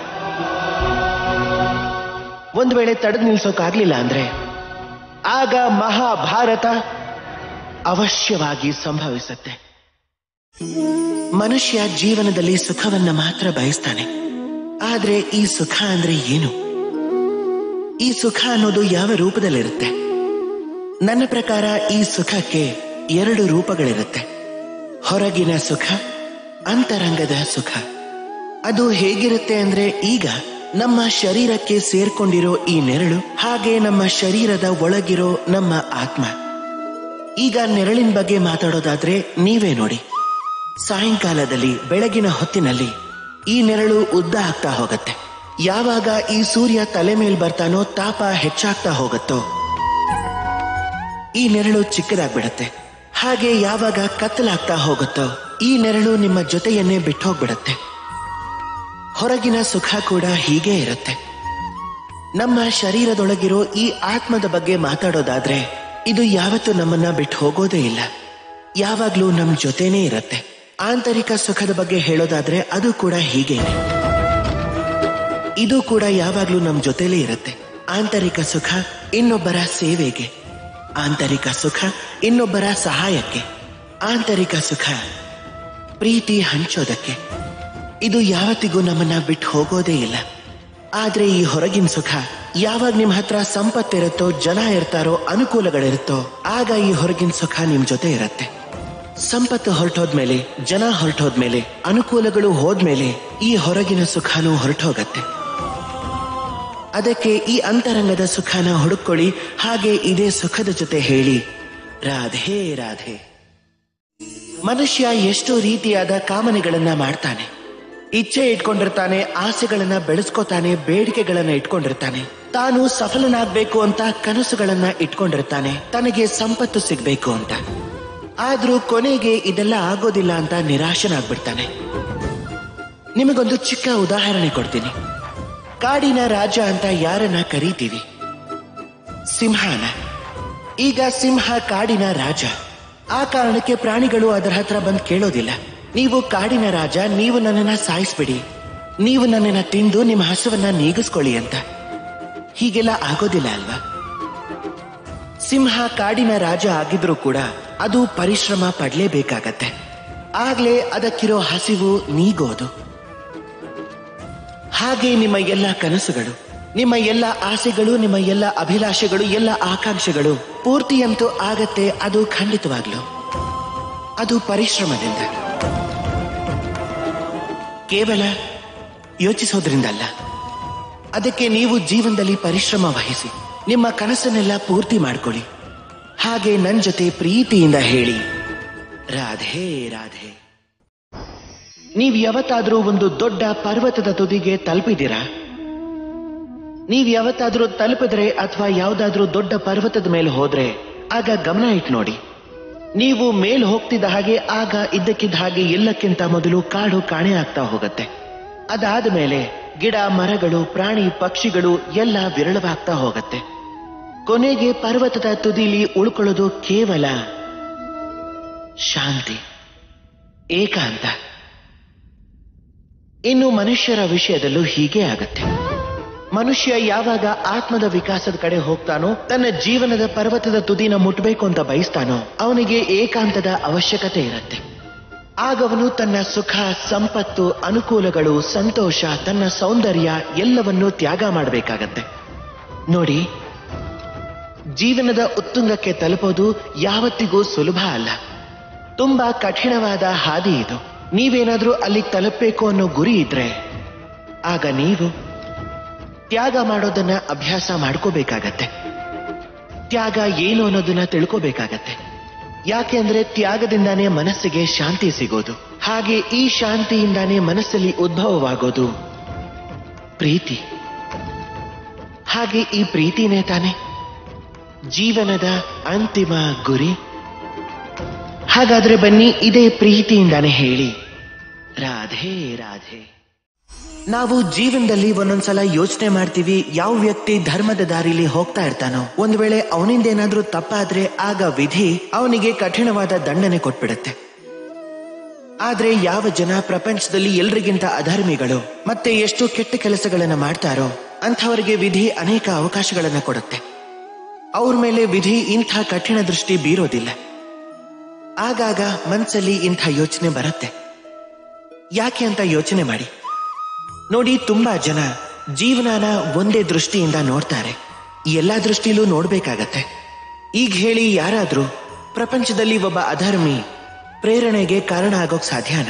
ಒಂದು ವೇಳೆ ತಡೆದು ನಿಲ್ಸೋಕಾಗ್ಲಿಲ್ಲ ಅಂದ್ರೆ ಆಗ ಮಹಾಭಾರತ ಅವಶ್ಯವಾಗಿ ಸಂಭವಿಸುತ್ತೆ ಮನುಷ್ಯ ಜೀವನದಲ್ಲಿ ಸುಖವನ್ನ ಮಾತ್ರ ಬಯಸ್ತಾನೆ ಆದ್ರೆ ಈ ಸುಖ ಅಂದ್ರೆ ಏನು ಈ ಸುಖ ಅನ್ನೋದು ಯಾವ ರೂಪದಲ್ಲಿರುತ್ತೆ ನನ್ನ ಪ್ರಕಾರ ಈ ಸುಖಕ್ಕೆ ಎರಡು ರೂಪಗಳಿರುತ್ತೆ ಹೊರಗಿನ ಸುಖ ಅಂತರಂಗದ ಸುಖ ಅದು ಹೇಗಿರುತ್ತೆ ಅಂದ್ರೆ ಈಗ ನಮ್ಮ ಶರೀರಕ್ಕೆ ಸೇರ್ಕೊಂಡಿರೋ ಈ ನೆರಳು ಹಾಗೆ ನಮ್ಮ ಶರೀರದ ಒಳಗಿರೋ ನಮ್ಮ ಆತ್ಮ ಈಗ ನೆರಳಿನ ಬಗ್ಗೆ ಮಾತಾಡೋದಾದ್ರೆ ನೀವೇ ನೋಡಿ ಸಾಯಂಕಾಲದಲ್ಲಿ ಬೆಳಗಿನ ಹೊತ್ತಿನಲ್ಲಿ ಈ ನೆರಳು ಉದ್ದ ಆಗ್ತಾ ಹೋಗತ್ತೆ ಯಾವಾಗ ಈ ಸೂರ್ಯ ತಲೆ ಮೇಲ್ ಬರ್ತಾನೋ ತಾಪ ಹೆಚ್ಚಾಗ್ತಾ ಹೋಗತ್ತೋ ಈ ನೆರಳು ಚಿಕ್ಕದಾಗ್ಬಿಡತ್ತೆ ಹಾಗೆ ಯಾವಾಗ ಕತ್ತಲಾಗ್ತಾ ಹೋಗುತ್ತೋ ಈ ನೆರಳು ನಿಮ್ಮ ಜೊತೆಯನ್ನೇ ಬಿಟ್ಟು ಹೋಗ್ಬಿಡತ್ತೆ ಹೊರಗಿನ ಸುಖ ಕೂಡ ಹೀಗೆ ಇರುತ್ತೆ ನಮ್ಮ ಶರೀರದೊಳಗಿರೋ ಈ ಆತ್ಮದ ಬಗ್ಗೆ ಮಾತಾಡೋದಾದ್ರೆ ಇದು ಯಾವತ್ತೂ ನಮ್ಮನ್ನ ಬಿಟ್ಟು ಹೋಗೋದೇ ಇಲ್ಲ ಯಾವಾಗ್ಲೂ ನಮ್ ಜೊತೆನೇ ಇರತ್ತೆ ಆಂತರಿಕ ಸುಖದ ಬಗ್ಗೆ ಹೇಳೋದಾದ್ರೆ ಅದು ಕೂಡ ಹೀಗೇನೆ ಇದು ಕೂಡ ಯಾವಾಗ್ಲೂ ನಮ್ ಜೊತೆಲೇ ಇರತ್ತೆ ಆಂತರಿಕ ಸುಖ ಇನ್ನೊಬ್ಬರ ಸೇವೆಗೆ ಆಂತರಿಕ ಸುಖ ಇನ್ನೊಬ್ಬರ ಸಹಾಯಕ್ಕೆ ಆಂತರಿಕ ಸುಖ ಪ್ರೀತಿ ಹಂಚೋದಕ್ಕೆ ಇದು ಯಾವತ್ತಿಗೂ ನಮ್ಮನ್ನ ಬಿಟ್ಟು ಹೋಗೋದೇ ಇಲ್ಲ ಆದ್ರೆ ಈ ಹೊರಗಿನ ಸುಖ ಯಾವಾಗ ನಿಮ್ ಹತ್ರ ಸಂಪತ್ತಿರುತ್ತೋ ಜನ ಇರ್ತಾರೋ ಅನುಕೂಲಗಳಿರುತ್ತೋ ಆಗ ಈ ಹೊರಗಿನ ಸುಖ ನಿಮ್ ಜೊತೆ ಇರತ್ತೆ ಸಂಪತ್ತು ಹೊರಟೋದ್ಮೇಲೆ ಜನ ಹೊರಟೋದ್ಮೇಲೆ ಅನುಕೂಲಗಳು ಹೋದ್ಮೇಲೆ ಈ ಹೊರಗಿನ ಸುಖನೂ ಹೊರಟೋಗತ್ತೆ ಅದಕ್ಕೆ ಈ ಅಂತರಂಗದ ಸುಖನ ಹುಡುಕೊಳ್ಳಿ ಹಾಗೆ ಇದೇ ಸುಖದ ಜೊತೆ ಹೇಳಿ ರಾಧೆ ರಾಧೆ ಮನುಷ್ಯ ಎಷ್ಟು ರೀತಿಯಾದ ಕಾಮನೆಗಳನ್ನ ಮಾಡ್ತಾನೆ ಇಚ್ಛೆ ಇಟ್ಕೊಂಡಿರ್ತಾನೆ ಆಸೆಗಳನ್ನ ಬೆಳೆಸ್ಕೋತಾನೆ ಬೇಡಿಕೆಗಳನ್ನ ಇಟ್ಕೊಂಡಿರ್ತಾನೆ ತಾನು ಸಫಲನಾಗ್ಬೇಕು ಅಂತ ಕನಸುಗಳನ್ನ ಇಟ್ಕೊಂಡಿರ್ತಾನೆ ತನಗೆ ಸಂಪತ್ತು ಸಿಗ್ಬೇಕು ಅಂತ ಆದ್ರೂ ಕೊನೆಗೆ ಇದೆಲ್ಲ ಆಗೋದಿಲ್ಲ ಅಂತ ನಿರಾಶನಾಗ್ಬಿಡ್ತಾನೆ ನಿಮಗೊಂದು ಚಿಕ್ಕ ಉದಾಹರಣೆ ಕೊಡ್ತೀನಿ ಕಾಡಿನ ರಾಜ ಅಂತ ಯಾರನ್ನ ಕರೀತೀವಿ ಸಿಂಹನ ಈಗ ಸಿಂಹ ಕಾಡಿನ ರಾಜ ಆ ಕಾರಣಕ್ಕೆ ಪ್ರಾಣಿಗಳು ಅದರ ಹತ್ರ ಬಂದು ಕೇಳೋದಿಲ್ಲ ನೀವು ಕಾಡಿನ ರಾಜ ನೀವು ನನ್ನನ್ನ ಸಾಯಿಸ್ಬಿಡಿ ನೀವು ನನ್ನನ್ನ ತಿಂದು ನಿಮ್ಮ ಹಸುವನ್ನ ನೀಗಿಸ್ಕೊಳ್ಳಿ ಅಂತ ಹೀಗೆಲ್ಲ ಆಗೋದಿಲ್ಲ ಅಲ್ವಾ ಸಿಂಹ ಕಾಡಿನ ರಾಜ ಆಗಿದ್ರೂ ಕೂಡ ಅದು ಪರಿಶ್ರಮ ಪಡ್ಲೇಬೇಕಾಗತ್ತೆ ಆಗ್ಲೇ ಅದಕ್ಕಿರೋ ಹಸಿವು ನೀಗೋದು ಹಾಗೆ ನಿಮ್ಮ ಎಲ್ಲ ಕನಸುಗಳು ನಿಮ್ಮ ಎಲ್ಲ ಆಸೆಗಳು ನಿಮ್ಮ ಎಲ್ಲ ಅಭಿಲಾಷೆಗಳು ಎಲ್ಲ ಆಕಾಂಕ್ಷೆಗಳು ಪೂರ್ತಿಯಂತೂ ಆಗತ್ತೆ ಅದು ಖಂಡಿತವಾಗ್ಲು ಅದು ಪರಿಶ್ರಮದಿಂದ ಕೇವಲ ಯೋಚಿಸೋದ್ರಿಂದಲ್ಲ ಅದಕ್ಕೆ ನೀವು ಜೀವನದಲ್ಲಿ ಪರಿಶ್ರಮ ವಹಿಸಿ ನಿಮ್ಮ ಕನಸನ್ನೆಲ್ಲ ಪೂರ್ತಿ ಮಾಡ್ಕೊಳ್ಳಿ ಹಾಗೆ ನನ್ ಜೊತೆ ಪ್ರೀತಿಯಿಂದ ಹೇಳಿ ರಾಧೆ ರಾಧೆ ನೀವ್ ಯಾವತ್ತಾದ್ರೂ ಒಂದು ದೊಡ್ಡ ಪರ್ವತದ ತುದಿಗೆ ತಲುಪಿದ್ದೀರಾ ನೀವ್ ಯಾವತ್ತಾದ್ರೂ ತಲುಪಿದ್ರೆ ಅಥವಾ ಯಾವ್ದಾದ್ರೂ ದೊಡ್ಡ ಪರ್ವತದ ಮೇಲೆ ಹೋದ್ರೆ ಆಗ ಗಮನ ಇಟ್ಟು ನೋಡಿ ನೀವು ಮೇಲ್ ಹೋಗ್ತಿದ್ದ ಹಾಗೆ ಆಗ ಇದ್ದಕ್ಕಿದ್ದ ಹಾಗೆ ಎಲ್ಲಕ್ಕಿಂತ ಮೊದಲು ಕಾಡು ಕಾಣೆ ಆಗ್ತಾ ಹೋಗತ್ತೆ ಅದಾದ ಮೇಲೆ ಗಿಡ ಮರಗಳು ಪ್ರಾಣಿ ಪಕ್ಷಿಗಳು ಎಲ್ಲ ವಿರಳವಾಗ್ತಾ ಹೋಗತ್ತೆ ಕೊನೆಗೆ ಪರ್ವತದ ತುದಿಲಿ ಉಳ್ಕೊಳ್ಳೋದು ಕೇವಲ ಶಾಂತಿ ಏಕಾಂತ ಇನ್ನು ಮನುಷ್ಯರ ವಿಷಯದಲ್ಲೂ ಹೀಗೆ ಆಗತ್ತೆ ಮನುಷ್ಯ ಯಾವಾಗ ಆತ್ಮದ ವಿಕಾಸದ ಕಡೆ ಹೋಗ್ತಾನೋ ತನ್ನ ಜೀವನದ ಪರ್ವತದ ತುದಿನ ಮುಟ್ಬೇಕು ಅಂತ ಬಯಸ್ತಾನೋ ಅವನಿಗೆ ಏಕಾಂತದ ಅವಶ್ಯಕತೆ ಇರುತ್ತೆ ಆಗವನು ತನ್ನ ಸುಖ ಸಂಪತ್ತು ಅನುಕೂಲಗಳು ಸಂತೋಷ ತನ್ನ ಸೌಂದರ್ಯ ಎಲ್ಲವನ್ನೂ ತ್ಯಾಗ ಮಾಡಬೇಕಾಗತ್ತೆ ನೋಡಿ ಜೀವನದ ಉತ್ತುಂಗಕ್ಕೆ ತಲುಪೋದು ಯಾವತ್ತಿಗೂ ಸುಲಭ ಅಲ್ಲ ತುಂಬಾ ಕಠಿಣವಾದ ಹಾದಿ ಇದು ನೀವೇನಾದ್ರೂ ಅಲ್ಲಿ ತಲುಪಬೇಕು ಅನ್ನೋ ಗುರಿ ಇದ್ರೆ ಆಗ ನೀವು ತ್ಯಾಗ ಮಾಡೋದನ್ನ ಅಭ್ಯಾಸ ಮಾಡ್ಕೋಬೇಕಾಗತ್ತೆ ತ್ಯಾಗ ಏನು ಅನ್ನೋದನ್ನ ತಿಳ್ಕೋಬೇಕಾಗತ್ತೆ ಯಾಕೆ ಅಂದ್ರೆ ತ್ಯಾಗದಿಂದಾನೇ ಮನಸ್ಸಿಗೆ ಶಾಂತಿ ಸಿಗೋದು ಹಾಗೆ ಈ ಶಾಂತಿಯಿಂದಾನೇ ಮನಸ್ಸಲ್ಲಿ ಉದ್ಭವವಾಗೋದು ಪ್ರೀತಿ ಹಾಗೆ ಈ ಪ್ರೀತಿನೇ ತಾನೆ ಜೀವನದ ಅಂತಿಮ ಗುರಿ ಹಾಗಾದ್ರೆ ಬನ್ನಿ ಇದೇ ಪ್ರೀತಿಯಿಂದಾನೇ ಹೇಳಿ ರಾಧೆ ರಾಧೆ ನಾವು ಜೀವನದಲ್ಲಿ ಒಂದೊಂದ್ಸಲ ಯೋಚನೆ ಮಾಡ್ತೀವಿ ಯಾವ ವ್ಯಕ್ತಿ ಧರ್ಮದ ದಾರಿಲಿ ಹೋಗ್ತಾ ಇರ್ತಾನೋ ಒಂದ್ ವೇಳೆ ಅವನಿಂದ ಏನಾದ್ರೂ ತಪ್ಪಾದ್ರೆ ಆಗ ವಿಧಿ ಅವನಿಗೆ ಕಠಿಣವಾದ ದಂಡನೆ ಕೊಟ್ಬಿಡತ್ತೆ ಆದ್ರೆ ಯಾವ ಜನ ಪ್ರಪಂಚದಲ್ಲಿ ಎಲ್ರಿಗಿಂತ ಅಧರ್ಮಿಗಳು ಮತ್ತೆ ಎಷ್ಟು ಕೆಟ್ಟ ಕೆಲಸಗಳನ್ನ ಮಾಡ್ತಾರೋ ಅಂಥವರಿಗೆ ವಿಧಿ ಅನೇಕ ಅವಕಾಶಗಳನ್ನ ಕೊಡುತ್ತೆ ಅವ್ರ ಮೇಲೆ ವಿಧಿ ಇಂಥ ಕಠಿಣ ದೃಷ್ಟಿ ಬೀರೋದಿಲ್ಲ ಆಗಾಗ ಮನ್ಸಲ್ಲಿ ಇಂಥ ಯೋಚನೆ ಬರುತ್ತೆ ಯಾಕೆ ಅಂತ ಯೋಚನೆ ಮಾಡಿ ನೋಡಿ ತುಂಬಾ ಜನ ಜೀವನನ ಒಂದೇ ದೃಷ್ಟಿಯಿಂದ ನೋಡ್ತಾರೆ ಎಲ್ಲಾ ದೃಷ್ಟಿಲೂ ನೋಡ್ಬೇಕಾಗತ್ತೆ ಈಗ ಹೇಳಿ ಯಾರಾದ್ರೂ ಪ್ರಪಂಚದಲ್ಲಿ ಒಬ್ಬ ಅಧರ್ಮಿ ಪ್ರೇರಣೆಗೆ ಕಾರಣ ಆಗೋಕ್ ಸಾಧ್ಯನಾ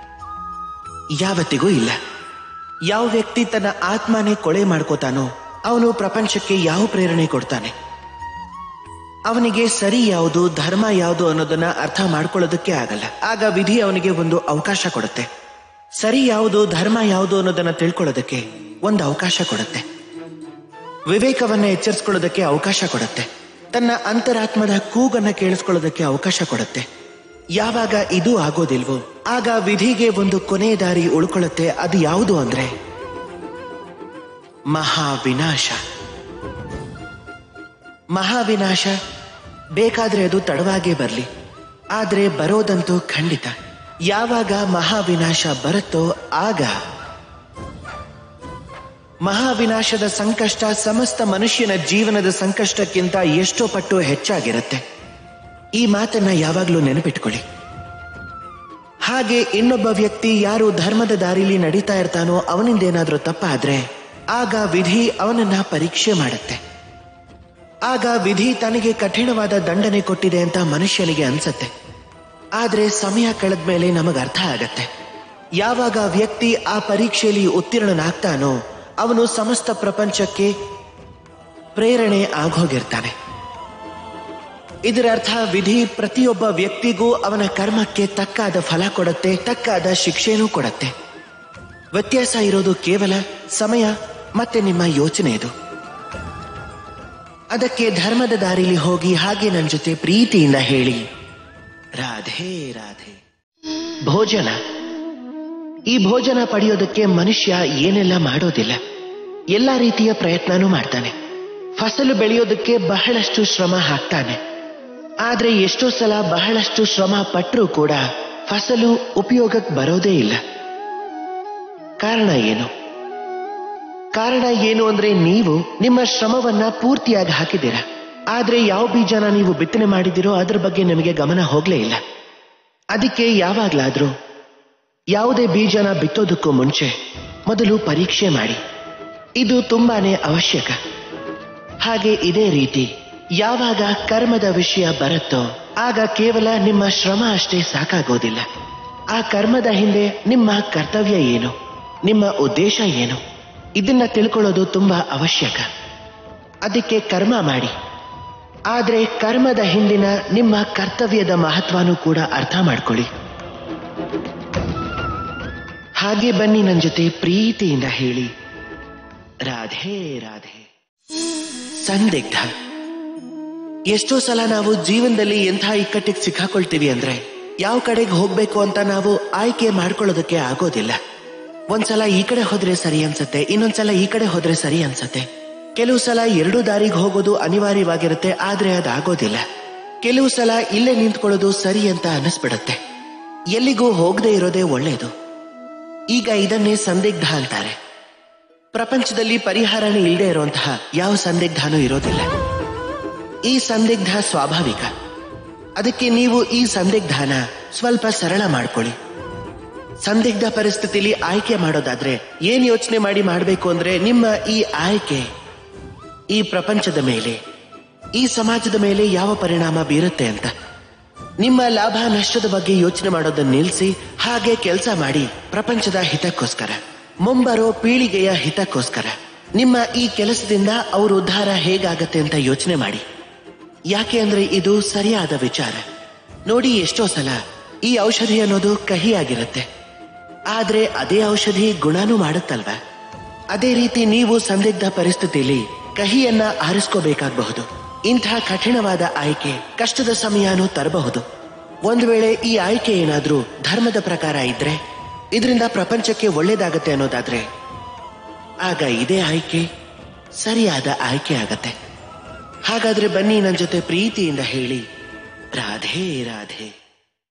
ಯಾವತ್ತಿಗೂ ಇಲ್ಲ ಯಾವ ವ್ಯಕ್ತಿ ತನ್ನ ಆತ್ಮನೇ ಕೊಳೆ ಮಾಡ್ಕೋತಾನೋ ಅವನು ಪ್ರಪಂಚಕ್ಕೆ ಯಾವ ಪ್ರೇರಣೆ ಕೊಡ್ತಾನೆ ಅವನಿಗೆ ಸರಿ ಯಾವುದು ಧರ್ಮ ಯಾವುದು ಅನ್ನೋದನ್ನ ಅರ್ಥ ಮಾಡ್ಕೊಳ್ಳೋದಕ್ಕೆ ಆಗಲ್ಲ ಆಗ ವಿಧಿ ಅವನಿಗೆ ಒಂದು ಅವಕಾಶ ಕೊಡುತ್ತೆ ಸರಿ ಯಾವುದು ಧರ್ಮ ಯಾವುದು ಅನ್ನೋದನ್ನ ತಿಳ್ಕೊಳ್ಳೋದಕ್ಕೆ ಒಂದು ಅವಕಾಶ ಕೊಡುತ್ತೆ ವಿವೇಕವನ್ನ ಎಚ್ಚರಿಸ್ಕೊಳ್ಳೋದಕ್ಕೆ ಅವಕಾಶ ಕೊಡುತ್ತೆ ತನ್ನ ಅಂತರಾತ್ಮದ ಕೂಗನ್ನ ಕೇಳಿಸ್ಕೊಳ್ಳೋದಕ್ಕೆ ಅವಕಾಶ ಕೊಡುತ್ತೆ ಯಾವಾಗ ಇದು ಆಗೋದಿಲ್ವೋ ಆಗ ವಿಧಿಗೆ ಒಂದು ಕೊನೆ ದಾರಿ ಉಳ್ಕೊಳ್ಳುತ್ತೆ ಅದು ಯಾವುದು ಅಂದ್ರೆ ಮಹಾವಿನಾಶ ಮಹಾವಿನಾಶ ಬೇಕಾದ್ರೆ ಅದು ತಡವಾಗೇ ಬರಲಿ ಆದ್ರೆ ಬರೋದಂತೂ ಖಂಡಿತ ಯಾವಾಗ ಮಹಾವಿನಾಶ ಬರುತ್ತೋ ಆಗ ಮಹಾವಿನಾಶದ ಸಂಕಷ್ಟ ಸಮಸ್ತ ಮನುಷ್ಯನ ಜೀವನದ ಸಂಕಷ್ಟಕ್ಕಿಂತ ಎಷ್ಟೋ ಪಟ್ಟು ಹೆಚ್ಚಾಗಿರುತ್ತೆ ಈ ಮಾತನ್ನ ಯಾವಾಗಲೂ ನೆನಪಿಟ್ಕೊಳ್ಳಿ ಹಾಗೆ ಇನ್ನೊಬ್ಬ ವ್ಯಕ್ತಿ ಯಾರು ಧರ್ಮದ ದಾರಿಲಿ ನಡೀತಾ ಇರ್ತಾನೋ ಅವನಿಂದೇನಾದ್ರೂ ತಪ್ಪಾದ್ರೆ ಆಗ ವಿಧಿ ಅವನನ್ನ ಪರೀಕ್ಷೆ ಮಾಡುತ್ತೆ ಆಗ ವಿಧಿ ತನಗೆ ಕಠಿಣವಾದ ದಂಡನೆ ಕೊಟ್ಟಿದೆ ಅಂತ ಮನುಷ್ಯನಿಗೆ ಅನ್ಸತ್ತೆ ಆದ್ರೆ ಸಮಯ ಕಳೆದ ಮೇಲೆ ನಮಗ ಅರ್ಥ ಆಗತ್ತೆ ಯಾವಾಗ ವ್ಯಕ್ತಿ ಆ ಪರೀಕ್ಷೆಯಲ್ಲಿ ಉತ್ತೀರ್ಣನಾಗ್ತಾನೋ ಅವನು ಸಮಸ್ತ ಪ್ರಪಂಚಕ್ಕೆ ಪ್ರೇರಣೆ ಆಗೋಗಿರ್ತಾನೆ ಇದರ ಅರ್ಥ ವಿಧಿ ಪ್ರತಿಯೊಬ್ಬ ವ್ಯಕ್ತಿಗೂ ಅವನ ಕರ್ಮಕ್ಕೆ ತಕ್ಕಾದ ಫಲ ಕೊಡುತ್ತೆ ತಕ್ಕಾದ ಶಿಕ್ಷೆನೂ ಕೊಡುತ್ತೆ ವ್ಯತ್ಯಾಸ ಇರೋದು ಕೇವಲ ಸಮಯ ಮತ್ತೆ ನಿಮ್ಮ ಯೋಚನೆ ಇದು ಅದಕ್ಕೆ ಧರ್ಮದ ದಾರಿಲಿ ಹೋಗಿ ಹಾಗೆ ನನ್ನ ಜೊತೆ ಪ್ರೀತಿಯಿಂದ ಹೇಳಿ ರಾಧೆ ರಾಧೆ ಭೋಜನ ಈ ಭೋಜನ ಪಡೆಯೋದಕ್ಕೆ ಮನುಷ್ಯ ಏನೆಲ್ಲ ಮಾಡೋದಿಲ್ಲ ಎಲ್ಲ ರೀತಿಯ ಪ್ರಯತ್ನನೂ ಮಾಡ್ತಾನೆ ಫಸಲು ಬೆಳೆಯೋದಕ್ಕೆ ಬಹಳಷ್ಟು ಶ್ರಮ ಹಾಕ್ತಾನೆ ಆದ್ರೆ ಎಷ್ಟೋ ಸಲ ಬಹಳಷ್ಟು ಶ್ರಮ ಪಟ್ಟರೂ ಕೂಡ ಫಸಲು ಉಪಯೋಗಕ್ಕೆ ಬರೋದೇ ಇಲ್ಲ ಕಾರಣ ಏನು ಕಾರಣ ಏನು ಅಂದ್ರೆ ನೀವು ನಿಮ್ಮ ಶ್ರಮವನ್ನ ಪೂರ್ತಿಯಾಗಿ ಹಾಕಿದ್ದೀರ ಆದ್ರೆ ಯಾವ ಬೀಜನ ನೀವು ಬಿತ್ತನೆ ಮಾಡಿದಿರೋ ಅದ್ರ ಬಗ್ಗೆ ನಿಮಗೆ ಗಮನ ಹೋಗ್ಲೇ ಇಲ್ಲ ಅದಕ್ಕೆ ಯಾವಾಗ್ಲಾದ್ರೂ ಯಾವುದೇ ಬೀಜನ ಬಿತ್ತೋದಕ್ಕೂ ಮುಂಚೆ ಮೊದಲು ಪರೀಕ್ಷೆ ಮಾಡಿ ಇದು ತುಂಬಾನೇ ಅವಶ್ಯಕ ಹಾಗೆ ಇದೇ ರೀತಿ ಯಾವಾಗ ಕರ್ಮದ ವಿಷಯ ಬರುತ್ತೋ ಆಗ ಕೇವಲ ನಿಮ್ಮ ಶ್ರಮ ಅಷ್ಟೇ ಸಾಕಾಗೋದಿಲ್ಲ ಆ ಕರ್ಮದ ಹಿಂದೆ ನಿಮ್ಮ ಕರ್ತವ್ಯ ಏನು ನಿಮ್ಮ ಉದ್ದೇಶ ಏನು ಇದನ್ನ ತಿಳ್ಕೊಳ್ಳೋದು ತುಂಬಾ ಅವಶ್ಯಕ ಅದಕ್ಕೆ ಕರ್ಮ ಮಾಡಿ ಆದ್ರೆ ಕರ್ಮದ ಹಿಂದಿನ ನಿಮ್ಮ ಕರ್ತವ್ಯದ ಮಹತ್ವನೂ ಕೂಡ ಅರ್ಥ ಮಾಡ್ಕೊಳ್ಳಿ ಹಾಗೆ ಬನ್ನಿ ನನ್ನ ಜೊತೆ ಪ್ರೀತಿಯಿಂದ ಹೇಳಿ ರಾಧೆ ರಾಧೆ ಸಂದಿಗ್ಧ ಎಷ್ಟೋ ಸಲ ನಾವು ಜೀವನದಲ್ಲಿ ಎಂಥ ಇಕ್ಕಟ್ಟಿಗೆ ಸಿಕ್ಕಾಕೊಳ್ತೀವಿ ಅಂದ್ರೆ ಯಾವ ಕಡೆಗೆ ಹೋಗ್ಬೇಕು ಅಂತ ನಾವು ಆಯ್ಕೆ ಮಾಡ್ಕೊಳ್ಳೋದಕ್ಕೆ ಆಗೋದಿಲ್ಲ ಒಂದ್ಸಲ ಈ ಕಡೆ ಹೋದ್ರೆ ಸರಿ ಅನ್ಸತ್ತೆ ಇನ್ನೊಂದ್ಸಲ ಈ ಕಡೆ ಹೋದ್ರೆ ಸರಿ ಅನ್ಸತ್ತೆ ಕೆಲವು ಸಲ ಎರಡು ದಾರಿಗೆ ಹೋಗೋದು ಅನಿವಾರ್ಯವಾಗಿರುತ್ತೆ ಆದ್ರೆ ಅದಾಗೋದಿಲ್ಲ ಕೆಲವು ಸಲ ಇಲ್ಲೇ ನಿಂತ್ಕೊಳ್ಳೋದು ಸರಿ ಅಂತ ಅನಿಸ್ಬಿಡತ್ತೆ ಎಲ್ಲಿಗೂ ಹೋಗದೆ ಇರೋದೇ ಒಳ್ಳೇದು ಈಗ ಇದನ್ನೇ ಸಂದಿಗ್ಧ ಅಂತಾರೆ ಪ್ರಪಂಚದಲ್ಲಿ ಪರಿಹಾರನೇ ಇಲ್ಲದೆ ಇರುವಂತಹ ಯಾವ ಸಂದಿಗ್ಧನೂ ಇರೋದಿಲ್ಲ ಈ ಸಂದಿಗ್ಧ ಸ್ವಾಭಾವಿಕ ಅದಕ್ಕೆ ನೀವು ಈ ಸಂದಿಗ್ಧನ ಸ್ವಲ್ಪ ಸರಳ ಮಾಡ್ಕೊಳ್ಳಿ ಸಂದಿಗ್ಧ ಪರಿಸ್ಥಿತಿಲಿ ಆಯ್ಕೆ ಮಾಡೋದಾದ್ರೆ ಏನ್ ಯೋಚನೆ ಮಾಡಿ ಮಾಡಬೇಕು ಅಂದ್ರೆ ನಿಮ್ಮ ಈ ಆಯ್ಕೆ ಈ ಪ್ರಪಂಚದ ಮೇಲೆ ಈ ಸಮಾಜದ ಮೇಲೆ ಯಾವ ಪರಿಣಾಮ ಬೀರುತ್ತೆ ಅಂತ ನಿಮ್ಮ ಲಾಭ ನಷ್ಟದ ಬಗ್ಗೆ ಯೋಚನೆ ಮಾಡೋದನ್ನ ನಿಲ್ಲಿಸಿ ಹಾಗೆ ಕೆಲಸ ಮಾಡಿ ಪ್ರಪಂಚದ ಹಿತಕ್ಕೋಸ್ಕರ ಮುಂಬರೋ ಪೀಳಿಗೆಯ ಹಿತಕ್ಕೋಸ್ಕರ ನಿಮ್ಮ ಈ ಕೆಲಸದಿಂದ ಅವ್ರ ಉದ್ಧಾರ ಹೇಗಾಗತ್ತೆ ಅಂತ ಯೋಚನೆ ಮಾಡಿ ಯಾಕೆ ಅಂದ್ರೆ ಇದು ಸರಿಯಾದ ವಿಚಾರ ನೋಡಿ ಎಷ್ಟೋ ಸಲ ಈ ಔಷಧಿ ಅನ್ನೋದು ಕಹಿಯಾಗಿರುತ್ತೆ ಆದ್ರೆ ಅದೇ ಔಷಧಿ ಗುಣನೂ ಮಾಡುತ್ತಲ್ವಾ ಅದೇ ರೀತಿ ನೀವು ಸಂದಿಗ್ಧ ಪರಿಸ್ಥಿತಿಯಲ್ಲಿ ಕಹಿಯನ್ನ ಆರಿಸ್ಕೋಬೇಕಾಗಬಹುದು ಇಂಥ ಕಠಿಣವಾದ ಆಯ್ಕೆ ಕಷ್ಟದ ಸಮಯನೂ ತರಬಹುದು ಒಂದು ವೇಳೆ ಈ ಆಯ್ಕೆ ಏನಾದ್ರೂ ಧರ್ಮದ ಪ್ರಕಾರ ಇದ್ರೆ ಇದರಿಂದ ಪ್ರಪಂಚಕ್ಕೆ ಒಳ್ಳೇದಾಗತ್ತೆ ಅನ್ನೋದಾದ್ರೆ ಆಗ ಇದೇ ಆಯ್ಕೆ ಸರಿಯಾದ ಆಯ್ಕೆ ಆಗತ್ತೆ ಹಾಗಾದ್ರೆ ಬನ್ನಿ ನನ್ನ ಜೊತೆ ಪ್ರೀತಿಯಿಂದ ಹೇಳಿ ರಾಧೆ ರಾಧೆ